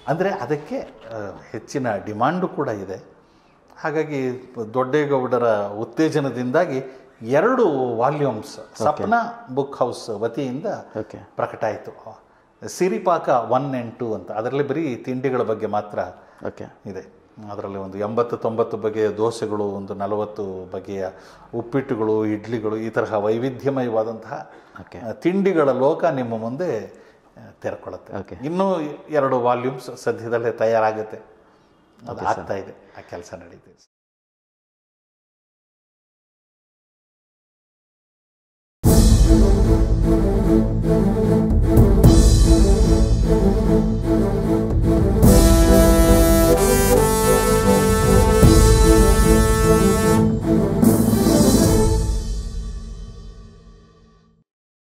ಅಂದರೆ ಅದಕ್ಕೆ ಆ, ಹೆಚ್ಚಿನ ಡಿಮಾಂಡು ಕೂಡ ಇದೆ ಹಾಗಾಗಿ ದೊಡ್ಡೇಗೌಡರ ಉತ್ತೇಜನದಿಂದಾಗಿ ಎರಡು ವಾಲ್ಯೂಮ್ಸ್ ಸಪ್ನ ಬುಕ್ ಹೌಸ್ ವತಿಯಿಂದ ಓಕೆ ಪ್ರಕಟ ಆಯಿತು ಸಿರಿಪಾಕ ಒನ್ ಆ್ಯಂಡ್ ಟು ಅಂತ ಅದರಲ್ಲಿ ಬರೀ ತಿಂಡಿಗಳ ಬಗ್ಗೆ ಮಾತ್ರ ಓಕೆ ಇದೆ ಅದರಲ್ಲಿ ಒಂದು ಎಂಬತ್ತು ತೊಂಬತ್ತು ಬಗೆಯ ದೋಸೆಗಳು ಒಂದು ನಲವತ್ತು ಬಗೆಯ ಉಪ್ಪಿಟ್ಟುಗಳು ಇಡ್ಲಿಗಳು ಈ ತರಹ ವೈವಿಧ್ಯಮಯವಾದಂತಹ ಓಕೆ ಆ, ತಿಂಡಿಗಳ ಲೋಕ ನಿಮ್ಮ ಮುಂದೆ ಆ, ತೆರೆಕೊಳ್ಳುತ್ತೆ Okay. ಇನ್ನೂ ಎರಡು ವಾಲ್ಯೂಮ್ಸ್ ಸದ್ಯದಲ್ಲೇ ತಯಾರಾಗುತ್ತೆ ಅದು ಆಗ್ತಾ ಇದೆ ಆ ಕೆಲಸ ನಡೀತಿದೆ